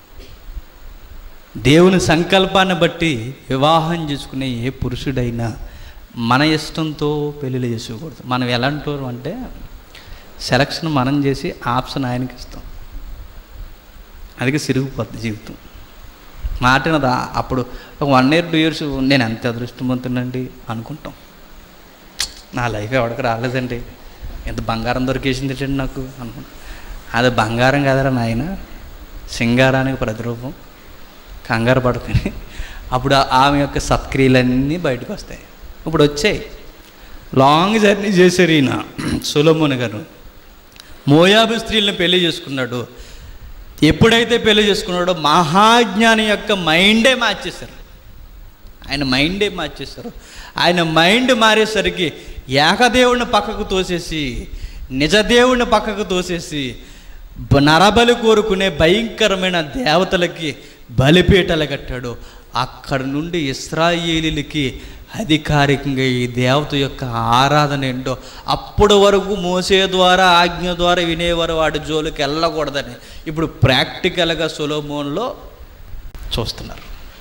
దేవుని సంకల్పాన్ని బట్టి వివాహం చేసుకునే ఏ పురుషుడైనా మన ఇష్టంతో పెళ్ళిళ్ళు చేసుకోకూడదు మనం ఎలాంటి వారు అంటే సెలక్షన్ మనం చేసి ఆప్షన్ ఆయనకి ఇస్తాం అందుకే సిరిగిపోద్ది జీవితం మాటినది అప్పుడు ఒక వన్ ఇయర్ టూ ఇయర్స్ నేను ఎంత అదృష్టవంతునండి అనుకుంటాం నా లైఫ్ ఎవరికి రాలేదండి ఎంత బంగారం దొరికేసింది ఏంటండి నాకు అనుకుంటా అది బంగారం కదరా నాయన సింగారానికి ప్రతిరూపం కంగారు పడుకుని అప్పుడు ఆ- ఆమె యొక్క సత్క్రియలన్నీ బయటకు వస్తాయి ఇప్పుడు వచ్చాయి లాంగ్ జర్నీ చేశారు ఈయన సులమోన్ గారు మోయాబు స్త్రీలను పెళ్లి చేసుకున్నాడు ఎప్పుడైతే పెళ్లి చేసుకున్నాడో మహాజ్ఞాని యొక్క మైండే మార్చేశారు ఆయన మైండే మార్చేశారు ఆయన మైండ్ మారేసరికి ఏకదేవుడిని పక్కకు తోసేసి నిజదేవుడిని పక్కకు తోసేసి బ- నరబలి కోరుకునే భయంకరమైన దేవతలకి బలిపీటలు కట్టాడు అక్కడ నుండి ఇస్రాయేలీలకి అధికారికంగా ఈ దేవత యొక్క ఆరాధన ఏంటో అప్పటి వరకు మోసే ద్వారా ఆజ్ఞ ద్వారా వినేవారు వాడి జోలికి వెళ్ళకూడదని ఇప్పుడు ప్రాక్టికల్గా సులోమోన్లో చూస్తున్నారు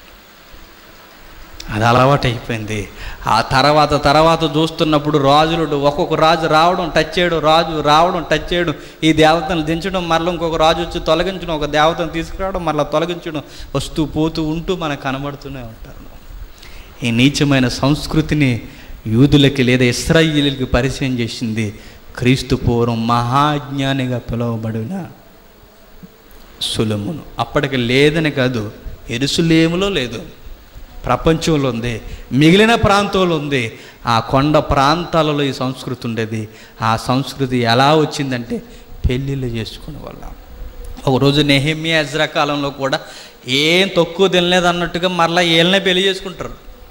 అది అలవాటు అయిపోయింది ఆ తర్వాత తర్వాత చూస్తున్నప్పుడు రాజులు ఒక్కొక్క రాజు రావడం టచ్ చేయడం రాజు రావడం టచ్ చేయడం ఈ దేవతను దించడం మరలా ఇంకొక రాజు వచ్చి తొలగించడం ఒక దేవతను తీసుకురావడం మరలా తొలగించడం వస్తూ పోతూ ఉంటూ మనకు కనబడుతూనే ఉంటారు ఈ నీచమైన సంస్కృతిని యూదులకి లేదా ఇస్రాయిలీలకి పరిచయం చేసింది క్రీస్తు పూర్వం మహాజ్ఞానిగా పిలువబడిన సులమును అప్పటికి లేదని కాదు ఎరుసులేములో లేదు ప్రపంచంలో ఉంది మిగిలిన ప్రాంతంలో ఉంది ఆ కొండ ప్రాంతాలలో ఈ సంస్కృతి ఉండేది ఆ సంస్కృతి ఎలా వచ్చిందంటే పెళ్ళిళ్ళు చేసుకునే వల్ల ఒకరోజు నెహమ్య ఎజ్రా కాలంలో కూడా ఏం తక్కువ తినలేదు అన్నట్టుగా మరలా ఏళ్ళనే పెళ్లి చేసుకుంటారు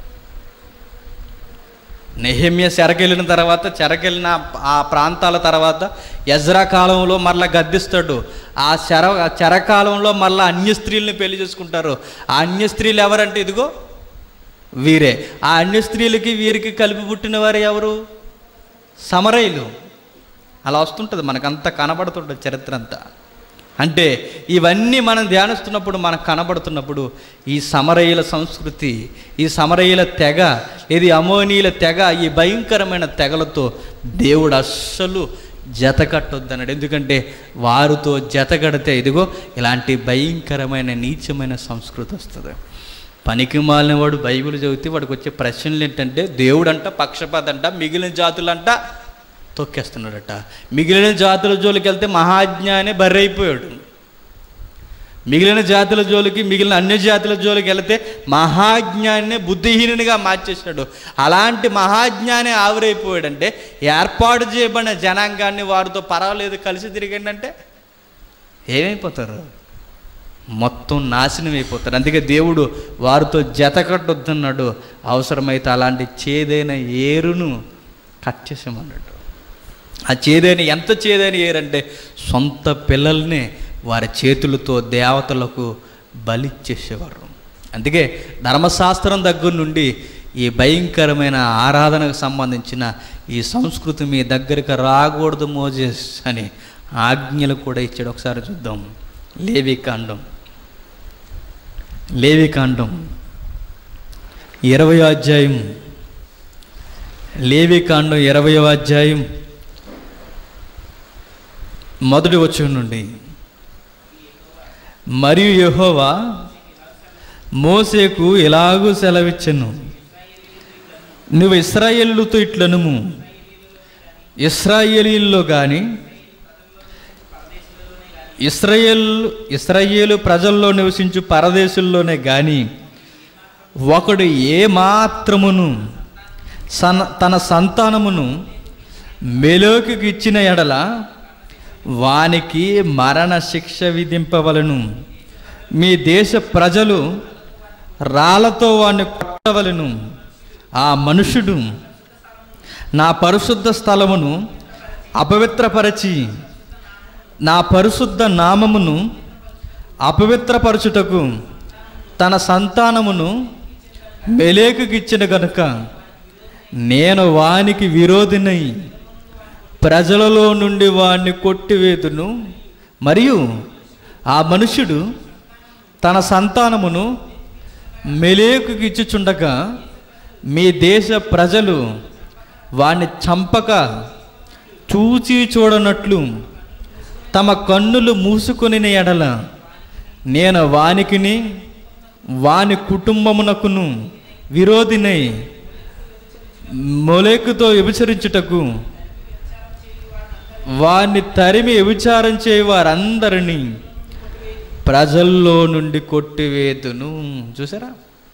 నెహమ్య చెరకెళ్ళిన తర్వాత చెరకెళ్ళిన ఆ ప్రాంతాల తర్వాత ఎజ్రా కాలంలో మరలా గద్దిస్తాడు ఆ చెర చెరకాలంలో మరలా అన్య స్త్రీల్ని పెళ్లి చేసుకుంటారు ఆ అన్య స్త్రీలు ఎవరంటే ఇదిగో వీరే ఆ అన్య స్త్రీలకి వీరికి కలిపి పుట్టిన వారు ఎవరు సమరయులు అలా వస్తుంటుంది మనకంతా కనబడుతుంటుంది చరిత్ర అంతా అంటే ఇవన్నీ మనం ధ్యానిస్తున్నప్పుడు మనకు కనబడుతున్నప్పుడు ఈ సమరయుల సంస్కృతి ఈ సమరయుల తెగ ఇది అమోనీయుల తెగ ఈ భయంకరమైన తెగలతో దేవుడు అస్సలు జత కట్టొద్దన్నాడు ఎందుకంటే వారితో జత కడితే ఇదిగో ఇలాంటి భయంకరమైన నీచమైన సంస్కృతి వస్తుంది పనికి మాలిన వాడు బైబిల్ చదివితే వాడికి వచ్చే ప్రశ్నలు ఏంటంటే దేవుడంట పక్షపాతంట మిగిలిన జాతులంట తొక్కేస్తున్నాడట మిగిలిన జాతుల జోలికి వెళ్తే మహాజ్ఞానే బర్రైపోయాడు మిగిలిన జాతుల జోలికి మిగిలిన అన్య జాతుల జోలికి వెళితే మహాజ్ఞానినే బుద్ధిహీనునిగా మార్చేశాడు అలాంటి మహాజ్ఞానే ఆవిరైపోయాడంటే ఏర్పాటు చేయబడిన జనాంగాన్ని వారితో పర్వాలేదు కలిసి తిరిగిండంటే ఏమైపోతారు మొత్తం నాశనం అయిపోతారు అందుకే దేవుడు వారితో జత కట్టొద్దన్నాడు అవసరమైతే అలాంటి చేదైన ఏరును కట్ చేసామన్నాడు ఆ చేదైన ఎంత చేదైన ఏరంటే సొంత పిల్లల్ని వారి చేతులతో దేవతలకు బలిచ్చేసేవారు అందుకే ధర్మశాస్త్రం దగ్గర నుండి ఈ భయంకరమైన ఆరాధనకు సంబంధించిన ఈ సంస్కృతి మీ దగ్గరికి రాకూడదు మోజెస్ అని ఆజ్ఞలు కూడా ఇచ్చాడు ఒకసారి చూద్దాం లేవికాండం లేవికాండం ఇరవై అధ్యాయం లేవికాండం ఇరవయో అధ్యాయం మొదటి వచ్చి నుండి మరియు యెహోవా మోసేకు ఎలాగూ సెలవిచ్చెను నువ్వు ఇస్రాయేలుతో ఇట్లనుము ఇస్రాయేలీల్లో కానీ ఇస్రాయేల్ ఇస్రాయేలు ప్రజల్లో నివసించు పరదేశుల్లోనే కానీ ఒకడు ఏ మాత్రమును సన తన సంతానమును మెలోకి ఇచ్చిన ఎడల వానికి మరణ శిక్ష విధింపవలను మీ దేశ ప్రజలు రాళ్లతో వాడిని కొట్టవలను ఆ మనుషుడు నా పరిశుద్ధ స్థలమును అపవిత్రపరచి నా పరిశుద్ధ నామమును అపవిత్రపరచుటకు తన సంతానమును మెలేకుకిచ్చిన గనుక నేను వానికి విరోధినై ప్రజలలో నుండి వాణ్ణి కొట్టివేదును మరియు ఆ మనుష్యుడు తన సంతానమును మెలేకుకి ఇచ్చుచుండగా మీ దేశ ప్రజలు వాణ్ణి చంపక చూచి చూడనట్లు తమ కన్నులు మూసుకొని ఎడల నేను వానికిని వాని కుటుంబమునకును విరోధినై మొలేకుతో వ్యభిచరించుటకు వారిని తరిమి వ్యభిచారం చేయ వారందరినీ ప్రజల్లో నుండి కొట్టివేతును చూసారా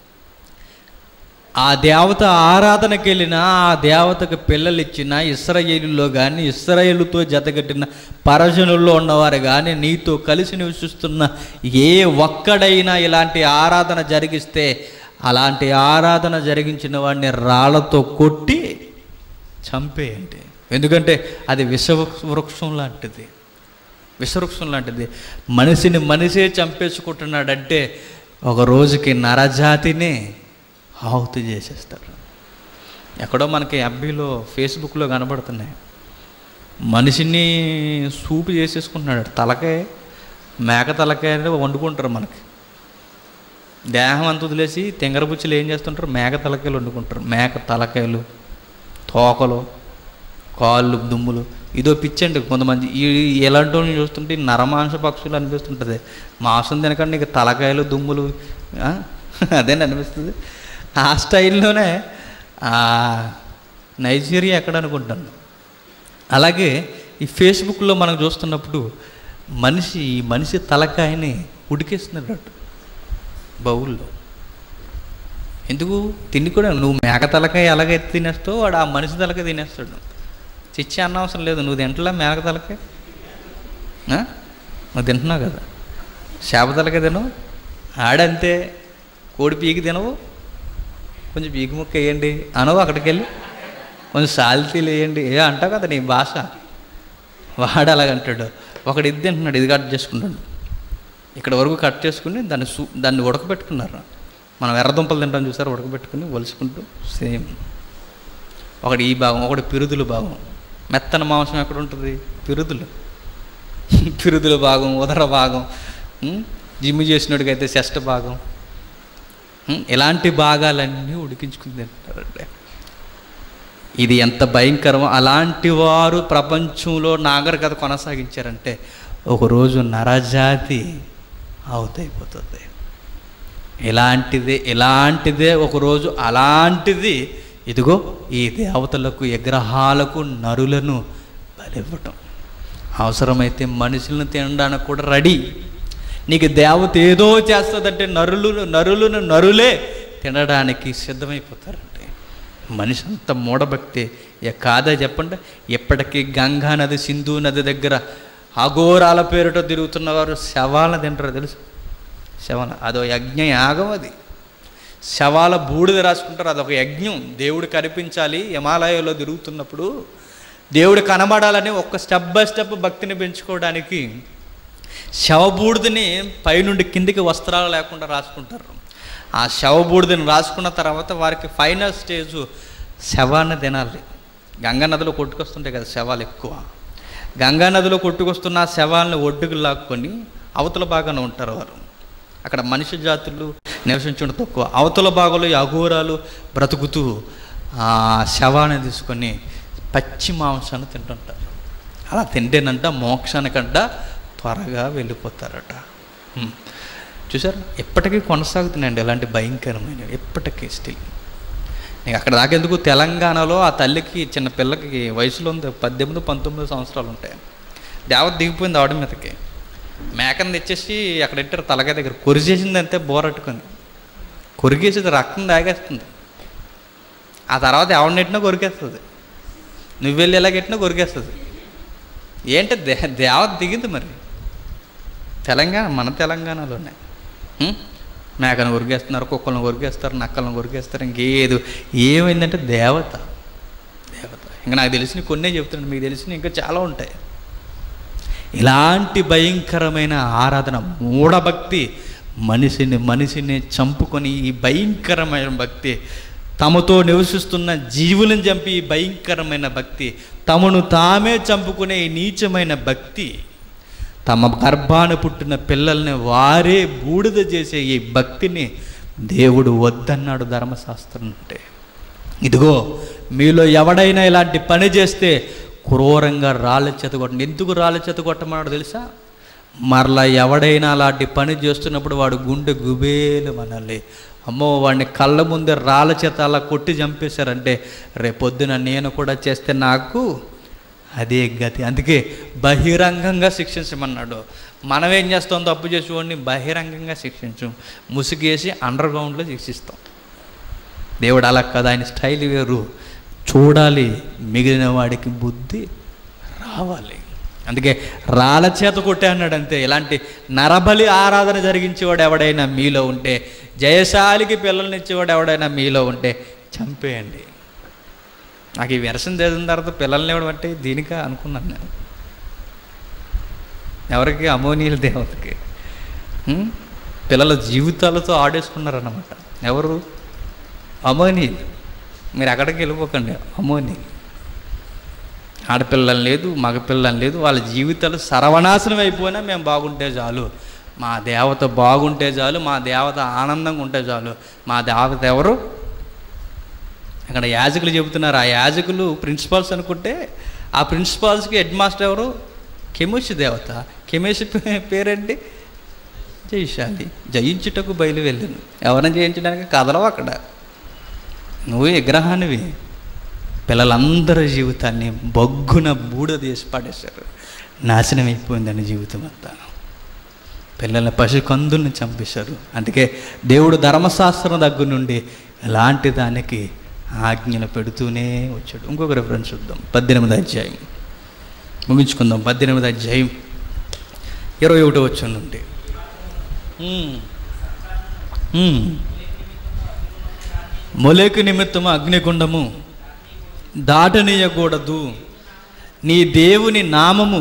ఆ దేవత ఆరాధనకి వెళ్ళిన ఆ దేవతకు పిల్లలు ఇచ్చిన ఇస్రాయేలులో కానీ ఇస్రాయేలుతో జతగట్టిన పరజనుల్లో ఉన్నవారు కానీ నీతో కలిసి నివసిస్తున్న ఏ ఒక్కడైనా ఇలాంటి ఆరాధన జరిగిస్తే అలాంటి ఆరాధన జరిగించిన వాడిని రాళ్లతో కొట్టి చంపేయండి ఎందుకంటే అది విషవృక్షం లాంటిది విషవృక్షం లాంటిది మనిషిని మనిషే చంపేసుకుంటున్నాడంటే ఒక రోజుకి నరజాతినే ఆహుతి చేసేస్తారు ఎక్కడో మనకి అబ్బీలో ఫేస్బుక్లో కనబడుతున్నాయి మనిషిని సూపు చేసేసుకుంటున్నాడు తలకాయ మేక తలకాయ అనేది వండుకుంటారు మనకి దేహం అంత వదిలేసి తెంగరబుచ్చులు ఏం చేస్తుంటారు మేక తలకాయలు వండుకుంటారు మేక తలకాయలు తోకలు కాళ్ళు దుమ్ములు ఇదో పిచ్చండి కొంతమంది ఈ ఎలాంటి వాళ్ళని చూస్తుంటే ఈ నరమాంస పక్షులు అనిపిస్తుంటుంది మాంసం తినకండి నీకు తలకాయలు దుమ్ములు ఆ? అదేనా అనిపిస్తుంది ఆ స్టైల్లోనే ఆ నైజీరియా ఎక్కడ అనుకుంటాను అలాగే ఈ ఫేస్బుక్లో మనం చూస్తున్నప్పుడు మనిషి ఈ మనిషి తలకాయని ఉడికేస్తున్నాడు బౌల్లో ఎందుకు తిండి కూడా నువ్వు మేక తలకాయ ఎలాగైతే తినేస్తావు వాడు ఆ మనిషి తలకాయ తినేస్తాడు చిచ్చి అన్న అవసరం లేదు నువ్వు తింటలా మేక తలకాయ ఆ? నువ్వు తింటున్నావు కదా చేప తలకాయ తినవు ఆడంతే కోడి పీకి తినవు కొంచెం పీకి ముక్క వేయండి అనవు అక్కడికి వెళ్ళి కొంచెం సాల్తీలు వేయండి ఏ అంటావు కదా నీ భాష వాడు అలాగంటాడు ఒకడు ఇది తింటున్నాడు ఇది కట్ చేసుకుంటాడు ఇక్కడ వరకు కట్ చేసుకుని దాన్ని సూ దాన్ని ఉడకబెట్టుకున్నారు మనం ఎర్రదుంపలు తింటాం చూసారు ఉడకబెట్టుకుని ఒలుసుకుంటూ సేమ్ ఒకటి ఈ భాగం ఒకటి పిరుదుల భాగం మెత్తన మాంసం ఎక్కడ ఉంటుంది పిరుదులు పిరుదుల భాగం ఉదర భాగం ఉం? జిమ్ చేసినోడికైతే చెస్ట్ భాగం ఉం? ఇలాంటి భాగాలన్నీ ఉడికించుకుని తింటారండి ఇది ఎంత భయంకరమో అలాంటి వారు ప్రపంచంలో నాగరికత కొనసాగించారంటే ఒకరోజు నరజాతి అవుతైపోతుంది ఇలాంటిదే ఇలాంటిదే ఒకరోజు అలాంటిది ఇదిగో ఈ దేవతలకు విగ్రహాలకు నరులను బలివ్వటం అవసరమైతే మనుషులను తినడానికి కూడా రెడీ నీకు దేవత ఏదో చేస్తుందంటే నరులు నరులను నరులే తినడానికి సిద్ధమైపోతారండి మనిషి అంత మూఢభక్తి ఇక కాదా చెప్పండి ఎప్పటికీ గంగా నది సింధు నది దగ్గర అఘోరాల పేరుతో తిరుగుతున్నవారు శవాలను తింటారు తెలుసు శవన అదో యజ్ఞ యాగం అది శవాల బూడిద రాసుకుంటారు అదొక యజ్ఞం దేవుడు కనిపించాలి హిమాలయాల్లో తిరుగుతున్నప్పుడు దేవుడు కనబడాలని ఒక్క స్టెప్ బై స్టెప్ భక్తిని పెంచుకోవడానికి శవబూడిదని పైనుండి కిందికి వస్త్రాలు లేకుండా రాసుకుంటారు ఆ శవబూడిదని రాసుకున్న తర్వాత వారికి ఫైనల్ స్టేజ్ శవాన్ని తినాలి గంగా నదిలో కొట్టుకొస్తుంటాయి కదా శవాలు ఎక్కువ గంగా నదిలో కొట్టుకొస్తున్న ఆ శవాలను ఒడ్డుకు లాక్కొని అవతల భాగాన ఉంటారు వారు అక్కడ మనిషి జాతులు నివసించడం తక్కువ అవతల భాగంలో ఈ అఘోరాలు బ్రతుకుతూ ఆ శవాన్ని తీసుకొని పచ్చి మాంసాన్ని తింటుంటారు అలా తింటేనంట మోక్షానికంట త్వరగా వెళ్ళిపోతారట హ్మ్. చూసారు ఎప్పటికీ కొనసాగుతున్నాయండి ఇలాంటి భయంకరమైనవి ఎప్పటికీ స్టిల్ నీకు అక్కడ దాకెందుకు తెలంగాణలో ఆ తల్లికి చిన్న పిల్లకి వయసులో ఉంది పద్దెనిమిది పంతొమ్మిది సంవత్సరాలు ఉంటాయి దేవత దిగిపోయింది ఆవిడ మీదకి మేకను తెచ్చేసి అక్కడ ఇట్టారు తలకాయ దగ్గర కొరిచేసింది అంతే బోరట్టుకుంది కొరికేసి రక్తం తాగేస్తుంది ఆ తర్వాత ఎవరిని నెట్టినా కొరికేస్తుంది నువ్వు వెళ్ళి ఎలా పెట్టినా కొరికేస్తుంది ఏంటి దే దేవత దిగింది మరి తెలంగాణ మన తెలంగాణలోనే ఉం? మేకను కొరికేస్తున్నారు కుక్కలను కొరికేస్తారు నక్కలను కొరికేస్తారు ఇంకేదు ఏమైందంటే దేవత దేవత ఇంకా నాకు తెలిసిన కొన్నే చెప్తున్నాను మీకు తెలిసిన ఇంకా చాలా ఉంటాయి ఇలాంటి భయంకరమైన ఆరాధన మూఢభక్తి మనిషిని మనిషిని చంపుకొని ఈ భయంకరమైన భక్తి తమతో నివసిస్తున్న జీవులను చంపి ఈ భయంకరమైన భక్తి తమను తామే చంపుకునే ఈ నీచమైన భక్తి తమ గర్భాన పుట్టిన పిల్లల్ని వారే బూడిద చేసే ఈ భక్తిని దేవుడు వద్దన్నాడు ధర్మశాస్త్రం అంటే ఇదిగో మీలో ఎవడైనా ఇలాంటి పని చేస్తే క్రూరంగా రాళ్ళ చేత కొట్టండి ఎందుకు రాళ్ళ చేత కొట్టమన్నాడు తెలుసా మరలా ఎవడైనా అలాంటి పని చేస్తున్నప్పుడు వాడు గుండె గుబేలు మనల్ని అమ్మో వాడిని కళ్ళ ముందే రాళ్ళ చేత అలా కొట్టి చంపేశారంటే రేపొద్దున నేను కూడా చేస్తే నాకు అదే గతి అందుకే బహిరంగంగా శిక్షించమన్నాడు మనం ఏం చేస్తాం తప్పు చేసేవాడిని బహిరంగంగా శిక్షించు ముసుగేసి అండర్ గ్రౌండ్లో శిక్షిస్తాం దేవుడు అలా కదా ఆయన స్టైల్ వేరు చూడాలి మిగిలిన వాడికి బుద్ధి రావాలి అందుకే రాళ్ళ చేత కొట్టే అన్నాడు అంతే ఇలాంటి నరబలి ఆరాధన జరిగించేవాడు ఎవడైనా మీలో ఉంటే జయశాలికి పిల్లల్ని ఇచ్చేవాడు ఎవడైనా మీలో ఉంటే చంపేయండి నాకు ఈ వెరసం చదివిన తర్వాత పిల్లల్ని ఇవ్వడం అంటే దీనికా అనుకున్నాను నేను ఎవరికి అమోనీయుల దేవతకి ఉం? పిల్లల జీవితాలతో ఆడేసుకున్నారన్నమాట ఎవరు అమోనీయులు మీరు ఎక్కడికి వెళ్ళిపోకండి అమోనీయులు ఆడపిల్లలు లేదు మగపిల్లలు లేదు వాళ్ళ జీవితాలు సర్వనాశనం అయిపోయినా మేము బాగుంటే చాలు మా దేవత బాగుంటే చాలు మా దేవత ఆనందంగా ఉంటే చాలు మా దేవత ఎవరు అక్కడ యాజకులు చెబుతున్నారు ఆ యాజకులు ప్రిన్సిపాల్స్ అనుకుంటే ఆ ప్రిన్సిపాల్స్కి హెడ్ మాస్టర్ ఎవరు కెమేష్ దేవత కెమేష్ పే- పేరేంటి జయశాలి జయించుటకు బయలు వెళ్ళాను ఎవరిని జయించడానికి కదలవు అక్కడ నువ్వు విగ్రహానివి పిల్లలందరి జీవితాన్ని బొగ్గున బూడ తీసి పడేశారు నాశనం అయిపోయిందని జీవితం అంతా పిల్లల పశుకందుల్ని చంపేశారు అందుకే దేవుడు ధర్మశాస్త్రం దగ్గర నుండి ఎలాంటి దానికి ఆజ్ఞలు పెడుతూనే వచ్చాడు ఇంకొక రెఫరెన్స్ చూద్దాం పద్దెనిమిది అధ్యాయం ముగించుకుందాం పద్దెనిమిది అధ్యాయం ఇరవై ఒకటి వచ్చి నుండి ఉమ్. ఉమ్. మొలేకు నిమిత్తము అగ్నిగుండము దాటనీయకూడదు నీ దేవుని నామము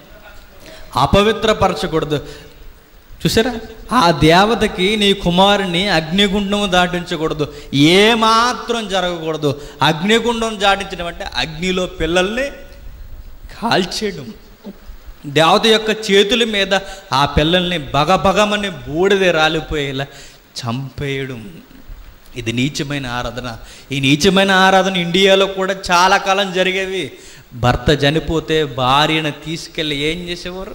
అపవిత్రపరచకూడదు చూసారా ఆ దేవతకి నీ కుమారుని అగ్నిగుండము దాటించకూడదు ఏ మాత్రం జరగకూడదు అగ్నిగుండం దాటించడం అంటే అగ్నిలో పిల్లల్ని కాల్చేయడం దేవత యొక్క చేతుల మీద ఆ పిల్లల్ని బగబగమని బూడిద రాలిపోయేలా చంపేయడం ఇది నీచమైన ఆరాధన ఈ నీచమైన ఆరాధన ఇండియాలో కూడా చాలా కాలం జరిగేవి భర్త చనిపోతే భార్యను తీసుకెళ్ళి ఏం చేసేవారు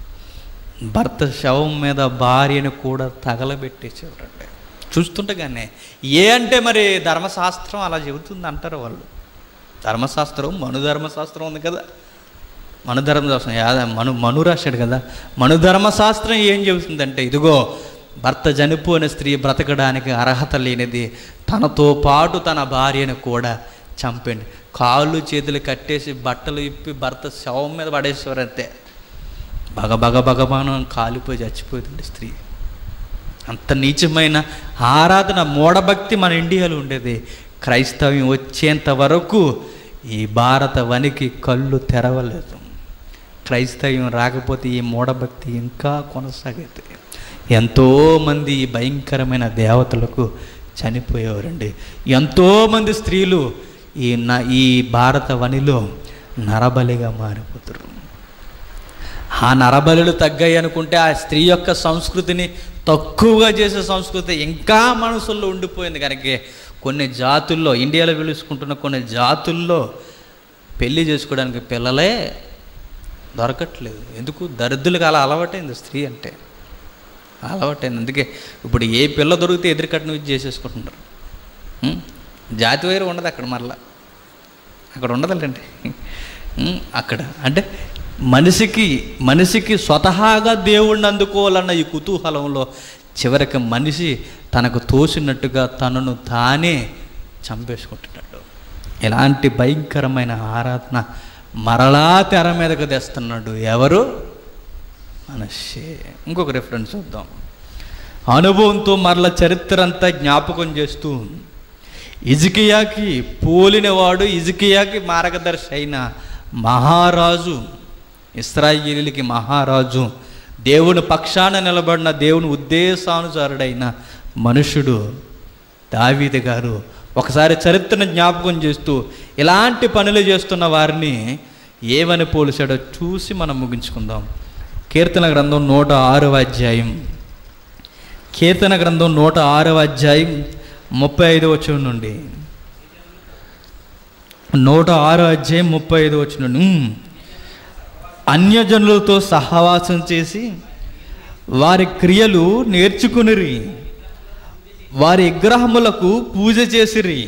భర్త శవం మీద భార్యను కూడా తగలబెట్టేసేవారండి చూస్తుండగానే ఏ అంటే మరి ధర్మశాస్త్రం అలా చెబుతుంది అంటారు వాళ్ళు ధర్మశాస్త్రం మను ధర్మశాస్త్రం ఉంది కదా మను ధర్మశాస్త్రం యాద మను మను రాశాడు కదా మను ధర్మశాస్త్రం ఏం చెబుతుందంటే ఇదిగో భర్త చనిపోయిన స్త్రీ బ్రతకడానికి అర్హత లేనిది తనతో పాటు తన భార్యను కూడా చంపండి కాళ్ళు చేతులు కట్టేసి బట్టలు ఇప్పి భర్త శవం మీద పడేసేవారు అంతే బగ బగ బగబానం కాలిపోయి చచ్చిపోతుంది స్త్రీ అంత నీచమైన ఆరాధన మూఢభక్తి మన ఇండియాలో ఉండేది క్రైస్తవ్యం వచ్చేంత వరకు ఈ భారత వనికి కళ్ళు తెరవలేదు క్రైస్తవ్యం రాకపోతే ఈ మూఢభక్తి ఇంకా కొనసాగేది ఎంతోమంది ఈ భయంకరమైన దేవతలకు చనిపోయేవారండి ఎంతోమంది స్త్రీలు ఈ న ఈ భారత వనిలో నరబలిగా మారిపోతారు ఆ నరబలులు తగ్గాయి అనుకుంటే ఆ స్త్రీ యొక్క సంస్కృతిని తక్కువగా చేసే సంస్కృతి ఇంకా మనసుల్లో ఉండిపోయింది కనుక కొన్ని జాతుల్లో ఇండియాలో పిలుచుకుంటున్న కొన్ని జాతుల్లో పెళ్లి చేసుకోవడానికి పిల్లలే దొరకట్లేదు ఎందుకు దరిద్రులకు అలా అలవాటైంది స్త్రీ అంటే అలవాటైంది అందుకే ఇప్పుడు ఏ పిల్ల దొరికితే ఎదురుకట్నం ఇది చేసేసుకుంటున్నారు ఉం? జాతి వైరు ఉండదు అక్కడ మరలా అక్కడ ఉండదండి ఉం? అక్కడ అంటే మనిషికి మనిషికి స్వతహాగా దేవుణ్ణి అందుకోవాలన్న ఈ కుతూహలంలో చివరికి మనిషి తనకు తోసినట్టుగా తనను తానే చంపేసుకుంటున్నాడు ఎలాంటి భయంకరమైన ఆరాధన మరలా తెర మీదకు తెస్తున్నాడు ఎవరు మనషే ఇంకొక రిఫరెన్స్ చూద్దాం అనుభవంతో మరల చరిత్ర అంతా జ్ఞాపకం చేస్తూ ఇజికియాకి పోలినవాడు ఇజికియాకి మార్గదర్శి అయిన మహారాజు ఇస్రాయిలీలకి మహారాజు దేవుని పక్షాన నిలబడిన దేవుని ఉద్దేశానుసారుడైన మనుషుడు దావీది గారు ఒకసారి చరిత్రను జ్ఞాపకం చేస్తూ ఇలాంటి పనులు చేస్తున్న వారిని ఏమని పోలిశాడో చూసి మనం ముగించుకుందాం కీర్తన గ్రంథం నూట ఆరవ అధ్యాయం కీర్తన గ్రంథం నూట ఆరవ అధ్యాయం ముప్పై ఐదు వచ్చిన నుండి నూట ఆరు అధ్యాయం ముప్పై ఐదు వచ్చిన అన్యజనులతో సహవాసం చేసి వారి క్రియలు నేర్చుకునిరి వారి విగ్రహములకు పూజ చేసిరి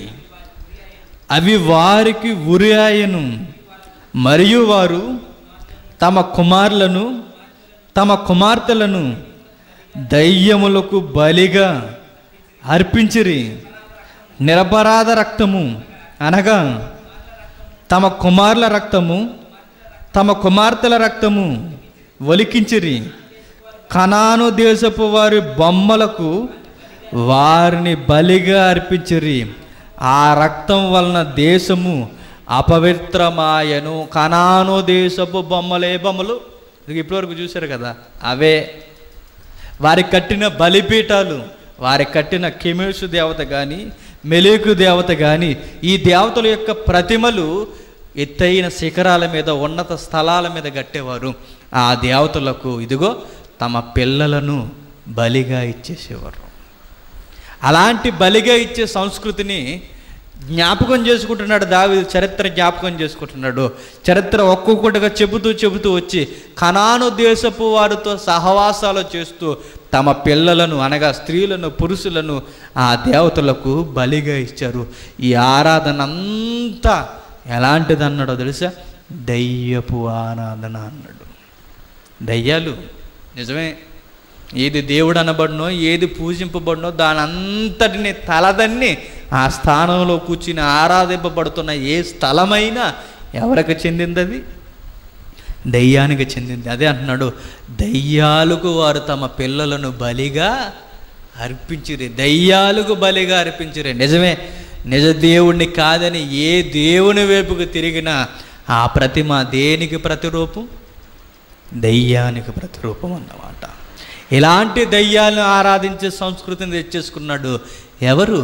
అవి వారికి ఉరి ఆయను మరియు వారు తమ కుమారులను తమ కుమార్తెలను దయ్యములకు బలిగా అర్పించిరి నిరపరాధ రక్తము అనగా తమ కుమారుల రక్తము తమ కుమార్తెల రక్తము ఒలికించిరి కనాను దేశపు వారి బొమ్మలకు వారిని బలిగా అర్పించిరి ఆ రక్తం వలన దేశము అపవిత్రమాయను కనాను దేశపు బొమ్మలే బొమ్మలు ఇది ఇప్పటివరకు చూశారు కదా అవే వారి కట్టిన బలిపీఠాలు వారి కట్టిన కెమేషు దేవత కానీ మెలేకు దేవత కానీ ఈ దేవతల యొక్క ప్రతిమలు ఎత్తైన శిఖరాల మీద ఉన్నత స్థలాల మీద కట్టేవారు ఆ దేవతలకు ఇదిగో తమ పిల్లలను బలిగా ఇచ్చేసేవారు అలాంటి బలిగా ఇచ్చే సంస్కృతిని జ్ఞాపకం చేసుకుంటున్నాడు దావి చరిత్ర జ్ఞాపకం చేసుకుంటున్నాడు చరిత్ర ఒక్కొక్కటిగా చెబుతూ చెబుతూ వచ్చి కనాను దేశపు వారితో సహవాసాలు చేస్తూ తమ పిల్లలను అనగా స్త్రీలను పురుషులను ఆ దేవతలకు బలిగా ఇచ్చారు ఈ ఆరాధన అంతా ఎలాంటిది అన్నాడో తెలుసా దయ్యపు ఆరాధన అన్నాడు దయ్యాలు నిజమే ఏది దేవుడు అనబడినో ఏది పూజింపబడినో దాని అంతటిని తలదన్ని ఆ స్థానంలో కూర్చుని ఆరాధింపబడుతున్న ఏ స్థలమైనా ఎవరికి చెందింది అది దయ్యానికి చెందింది అదే అంటున్నాడు దయ్యాలకు వారు తమ పిల్లలను బలిగా అర్పించిరి దయ్యాలకు బలిగా అర్పించిరి నిజమే నిజ దేవుణ్ణి కాదని ఏ దేవుని వైపుకు తిరిగినా ఆ ప్రతిమ దేనికి ప్రతిరూపం దయ్యానికి ప్రతిరూపం అన్నమాట ఇలాంటి దయ్యాలను ఆరాధించే సంస్కృతిని తెచ్చేసుకున్నాడు ఎవరు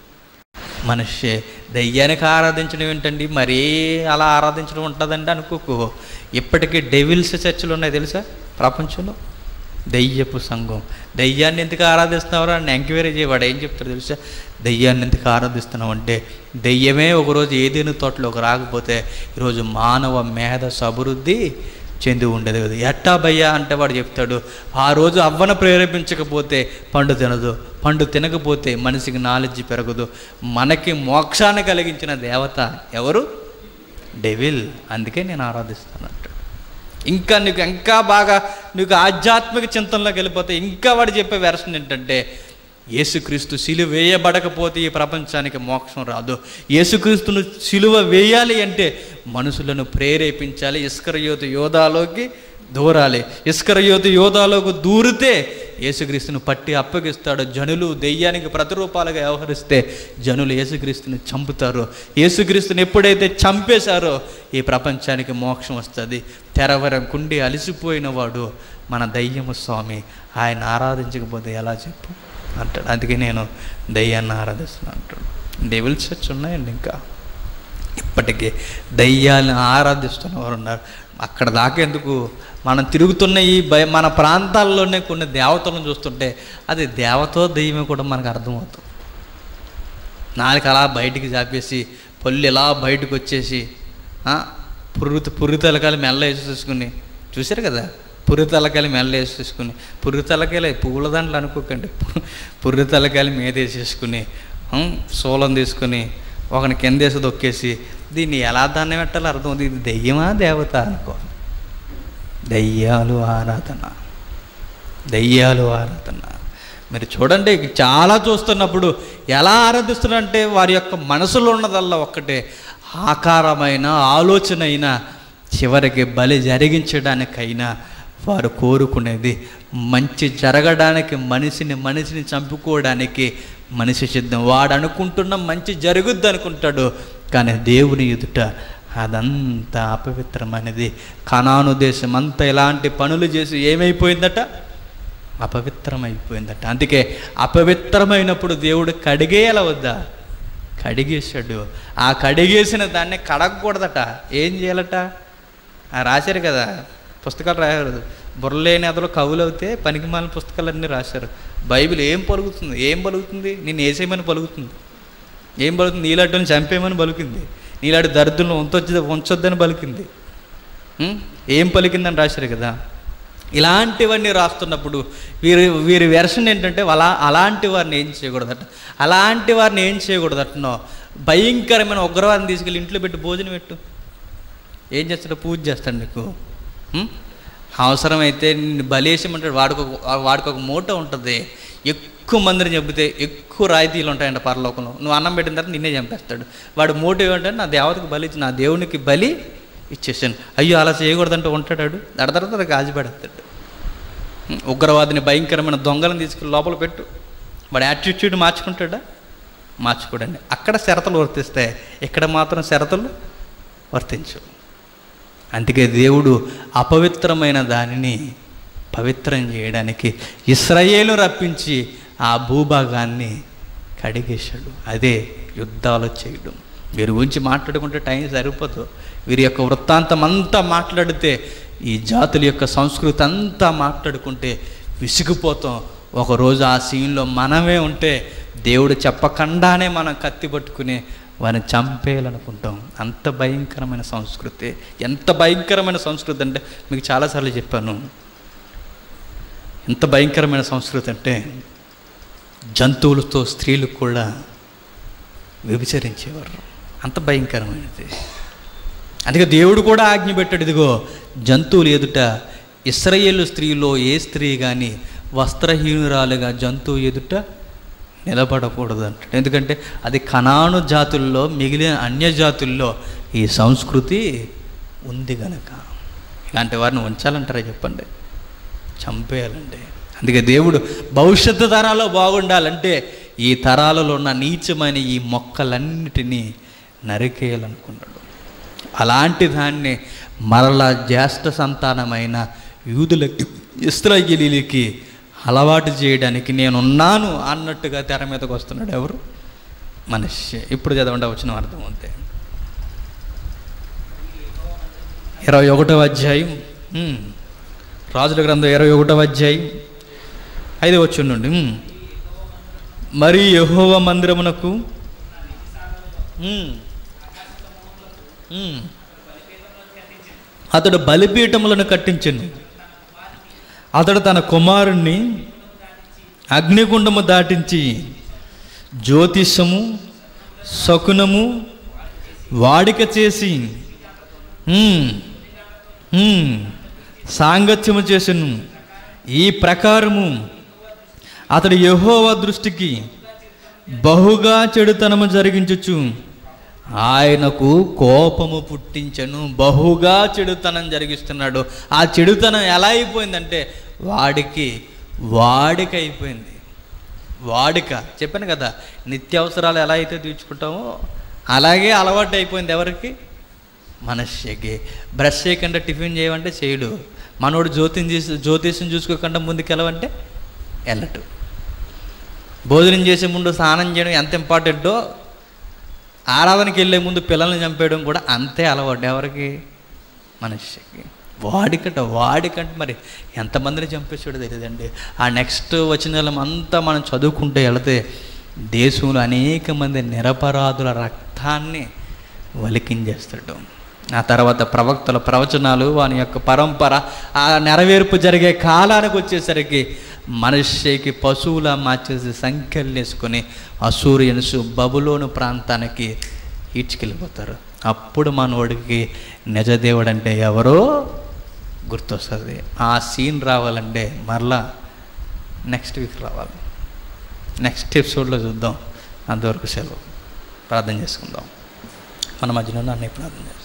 మనిషే దయ్యానికి ఆరాధించడం ఏంటండి మరీ అలా ఆరాధించడం ఉంటుందండి అనుకోకు ఇప్పటికీ డెవిల్స్ చర్చలు ఉన్నాయి తెలుసా ప్రపంచంలో దయ్యపు సంఘం దయ్యాన్ని ఎందుకు ఆరాధిస్తున్నావు అని ఎంక్వైరీ చేయవాడు ఏం చెప్తాడు తెలుసా దయ్యాన్ని ఎందుకు ఆరాధిస్తున్నావు అంటే దయ్యమే ఒకరోజు ఏదేను తోటలోకి రాకపోతే ఈరోజు మానవ మేధస్ అభివృద్ధి చెంది ఉండేది కదా ఎట్టా భయ్యా అంటే వాడు చెప్తాడు ఆ రోజు అవ్వన ప్రేరేపించకపోతే పండు తినదు పండు తినకపోతే మనిషికి నాలెడ్జ్ పెరగదు మనకి మోక్షాన్ని కలిగించిన దేవత ఎవరు డెవిల్ అందుకే నేను ఆరాధిస్తాను అంటాడు ఇంకా నీకు ఇంకా బాగా నీకు ఆధ్యాత్మిక చింతనలోకి వెళ్ళిపోతే ఇంకా వాడు చెప్పే వెర్షన్ ఏంటంటే యేసుక్రీస్తు సిలువ వేయబడకపోతే ఈ ప్రపంచానికి మోక్షం రాదు యేసుక్రీస్తును సిలువ వేయాలి అంటే మనుషులను ప్రేరేపించాలి ఇస్కరయోతు యోధాలోకి దూరాలి ఇస్కరయోతు యోధాలోకి దూరితే యేసుక్రీస్తును పట్టి అప్పగిస్తాడు జనులు దెయ్యానికి ప్రతిరూపాలుగా వ్యవహరిస్తే జనులు యేసుక్రీస్తుని చంపుతారు యేసుక్రీస్తుని ఎప్పుడైతే చంపేశారో ఈ ప్రపంచానికి మోక్షం వస్తుంది తెరవరం కుండి అలసిపోయిన వాడు మన దయ్యము స్వామి ఆయన ఆరాధించకపోతే ఎలా చెప్పు అంటాడు అందుకే నేను దయ్యాన్ని ఆరాధిస్తున్నాను అంటాడు డెవిల్ చర్చ్ ఉన్నాయండి ఇంకా ఇప్పటికీ దయ్యాలను ఆరాధిస్తున్న వారు ఉన్నారు అక్కడ దాకా ఎందుకు మనం తిరుగుతున్న ఈ భయ మన ప్రాంతాల్లోనే కొన్ని దేవతలను చూస్తుంటే అది దేవతో దెయ్యమే కూడా మనకు అర్థమవుతుంది నాలుగు అలా బయటికి చాపేసి పళ్ళు ఇలా బయటకు వచ్చేసి ఆ, పుర్రు పుర్రు తలకాయలు మెల్ల వేసేసుకుని చూశారు కదా పుర్రు తలకాయలు మెల్ల వేసేసుకుని పుర్రు తలకాయలు పువ్వుల దాంట్లో అనుకోకండి పు- పుర్రు తలకాయలు మీద వేసేసుకుని ఉం, శూలం తీసుకుని ఒకని కిందేసి దొక్కేసి దీన్ని ఎలా దాన్ని పెట్టాలో అర్థం అవుతుంది ఇది దెయ్యమా దేవత అనుకో దయ్యాలు ఆరాధన దయ్యాలు ఆరాధన మీరు చూడండి చాలా చూస్తున్నప్పుడు ఎలా ఆరాధిస్తున్నారంటే వారి యొక్క మనసులో ఉన్నదల్లా ఒక్కటే ఆకారమైన ఆలోచన అయినా చివరికి బలి జరిగించడానికైనా వారు కోరుకునేది మంచి జరగడానికి మనిషిని మనిషిని చంపుకోవడానికి మనిషి సిద్ధం వాడు అనుకుంటున్న మంచి జరుగుద్ది అనుకుంటాడు కానీ దేవుని ఎదుట అదంతా అపవిత్రమైనది కనాను దేశం అంతా ఇలాంటి పనులు చేసి ఏమైపోయిందట అపవిత్రమైపోయిందట అందుకే అపవిత్రమైనప్పుడు దేవుడు కడిగేయాల వద్దా కడిగేశాడు ఆ కడిగేసిన దాన్ని కడగకూడదట ఏం చేయాలట ఆ రాశారు కదా పుస్తకాలు రాశారు బుర్రలేని అతను కవులు అవుతే పనికిమాలిన పుస్తకాలన్నీ రాశారు బైబిల్ ఏం పలుకుతుంది ఏం పలుకుతుంది నేను వేసేయమని పలుకుతుంది ఏం పలుకుతుంది నీలాంటిని చంపేయమని పలుకుంది నీలాంటి దరిద్రులను ఉంచొద్దు ఉంచొద్దని పలికింది ఉం? ఏం పలికిందని రాశారు కదా ఇలాంటివన్నీ రాస్తున్నప్పుడు వీరి వీరి వెర్షన్ ఏంటంటే అలా అలాంటి వారిని ఏం చేయకూడదట అలాంటి వారిని ఏం చేయకూడదటనో భయంకరమైన ఉగ్రవాదం తీసుకెళ్ళి ఇంట్లో పెట్టి భోజనం పెట్టు ఏం చేస్తాడు పూజ చేస్తాడు నీకు ఉం? అవసరమైతే నిన్ను బలేసమంటాడు వాడికి ఒక వాడికి ఒక మూట ఉంటుంది ఎక్కువ మందిని చెబితే ఎక్కువ రాయితీలు ఉంటాయంట పరలోకంలో నువ్వు అన్నం పెట్టిన తర్వాత నిన్నే చంపేస్తాడు వాడు మూట ఏమంటే నా దేవతకు బలి ఇచ్చి నా దేవునికి బలి ఇచ్చేసాను అయ్యో అలా చేయకూడదంటే ఉంటాడు దడ తర్వాత కాజిపెడతాడు ఉగ్రవాదిని భయంకరమైన దొంగలను తీసుకుని లోపల పెట్టు వాడి యాటిట్యూడ్ మార్చుకుంటాడా మార్చుకోడండి అక్కడ షరతులు వర్తిస్తాయి ఇక్కడ మాత్రం షరతులు వర్తించవు అందుకే దేవుడు అపవిత్రమైన దానిని పవిత్రం చేయడానికి ఇస్రాయేలు రప్పించి ఆ భూభాగాన్ని కడిగేశాడు అదే యుద్ధాలు చేయడం వీరి గురించి మాట్లాడుకుంటే టైం సరిపోదు వీరి యొక్క వృత్తాంతం అంతా మాట్లాడితే ఈ జాతుల యొక్క సంస్కృతి అంతా మాట్లాడుకుంటే విసిగిపోతాం ఒకరోజు ఆ సీన్లో మనమే ఉంటే దేవుడు చెప్పకుండానే మనం కత్తి పట్టుకుని వారిని చంపేయాలనుకుంటాం అంత భయంకరమైన సంస్కృతి ఎంత భయంకరమైన సంస్కృతి అంటే మీకు చాలాసార్లు చెప్పాను ఎంత భయంకరమైన సంస్కృతి అంటే జంతువులతో స్త్రీలు కూడా వ్యభిచరించేవారు అంత భయంకరమైనది అందుకే దేవుడు కూడా ఆజ్ఞ పెట్టాడు ఇదిగో జంతువులు ఎదుట ఇస్రయేలు స్త్రీలో ఏ స్త్రీ కానీ వస్త్రహీనురాలుగా జంతువు ఎదుట నిలబడకూడదు అంటాడు ఎందుకంటే అది కనాను జాతుల్లో మిగిలిన అన్య జాతుల్లో ఈ సంస్కృతి ఉంది గనక ఇలాంటి వారిని ఉంచాలంటారా చెప్పండి చంపేయాలండి అందుకే దేవుడు భవిష్యత్తు తరాల్లో బాగుండాలంటే ఈ తరాలలో ఉన్న నీచమైన ఈ మొక్కలన్నిటినీ నరికేయాలనుకున్నాడు అలాంటి దాన్ని మరలా జ్యేష్ఠ సంతానమైన యూదులకి ఇస్రాయిలీలకి అలవాటు చేయడానికి నేనున్నాను అన్నట్టుగా తెర మీదకి వస్తున్నాడు ఎవరు మనిషి ఇప్పుడు చదవండి వచ్చిన అర్థం అంతే ఇరవై ఒకటవ అధ్యాయం ఉమ్. రాజుల గ్రంథం ఇరవై ఒకటవ అధ్యాయం ఐదు వచ్చి నుండి ఉమ్. మరి యహోవ మందిరమునకు ఉమ్. ఉమ్. అతడు బలిపీఠములను కట్టించను అతడు తన కుమారుణ్ణి అగ్నిగుండము దాటించి జ్యోతిషము శకునము వాడిక చేసి ఉమ్, ఉమ్, సాంగత్యము చేసెను ఈ ప్రకారము అతడు యెహోవా దృష్టికి బహుగా చెడుతనము జరిగించుచు ఆయనకు కోపము పుట్టించను బహుగా చెడుతనం జరిగిస్తున్నాడు ఆ చెడుతనం ఎలా అయిపోయిందంటే వాడికి వాడిక అయిపోయింది వాడిక చెప్పాను కదా నిత్యావసరాలు ఎలా అయితే తీర్చుకుంటామో అలాగే అలవాటు అయిపోయింది ఎవరికి మనస్యకి బ్రష్ చేయకుండా టిఫిన్ చేయమంటే చేయడు మనోడు జ్యోతిని చేసి జ్యోతిష్యం చూసుకోకుండా ముందుకు వెళ్ళవంటే వెళ్ళటు భోజనం చేసే ముందు స్నానం చేయడం ఎంత ఇంపార్టెంటో ఆరాధనకి వెళ్ళే ముందు పిల్లల్ని చంపేయడం కూడా అంతే అలవాటు ఎవరికి మనిషికి వాడికట వాడికంటే మరి ఎంతమందిని చంపేసాడో తెలియదండి ఆ నెక్స్ట్ వచ్చిన వాళ్ళం అంతా మనం చదువుకుంటే వెళితే దేశంలో అనేక మంది నిరపరాధుల రక్తాన్ని వలికించేస్తాడు ఆ తర్వాత ప్రవక్తల ప్రవచనాలు వాని యొక్క పరంపర ఆ నెరవేర్పు జరిగే కాలానికి వచ్చేసరికి మనిషికి పశువులా మార్చేసి సంఖ్యలు వేసుకొని అసూరియన్స్ బబులోను ప్రాంతానికి ఈడ్చుకెళ్ళిపోతారు అప్పుడు మనోడికి నిజదేవుడు అంటే ఎవరో గుర్తొస్తుంది ఆ సీన్ రావాలంటే మరలా నెక్స్ట్ వీక్ రావాలి నెక్స్ట్ ఎపిసోడ్లో చూద్దాం అంతవరకు సెలవు ప్రార్థన చేసుకుందాం మన మధ్యలో అన్నీ ప్రార్థన చేస్తాం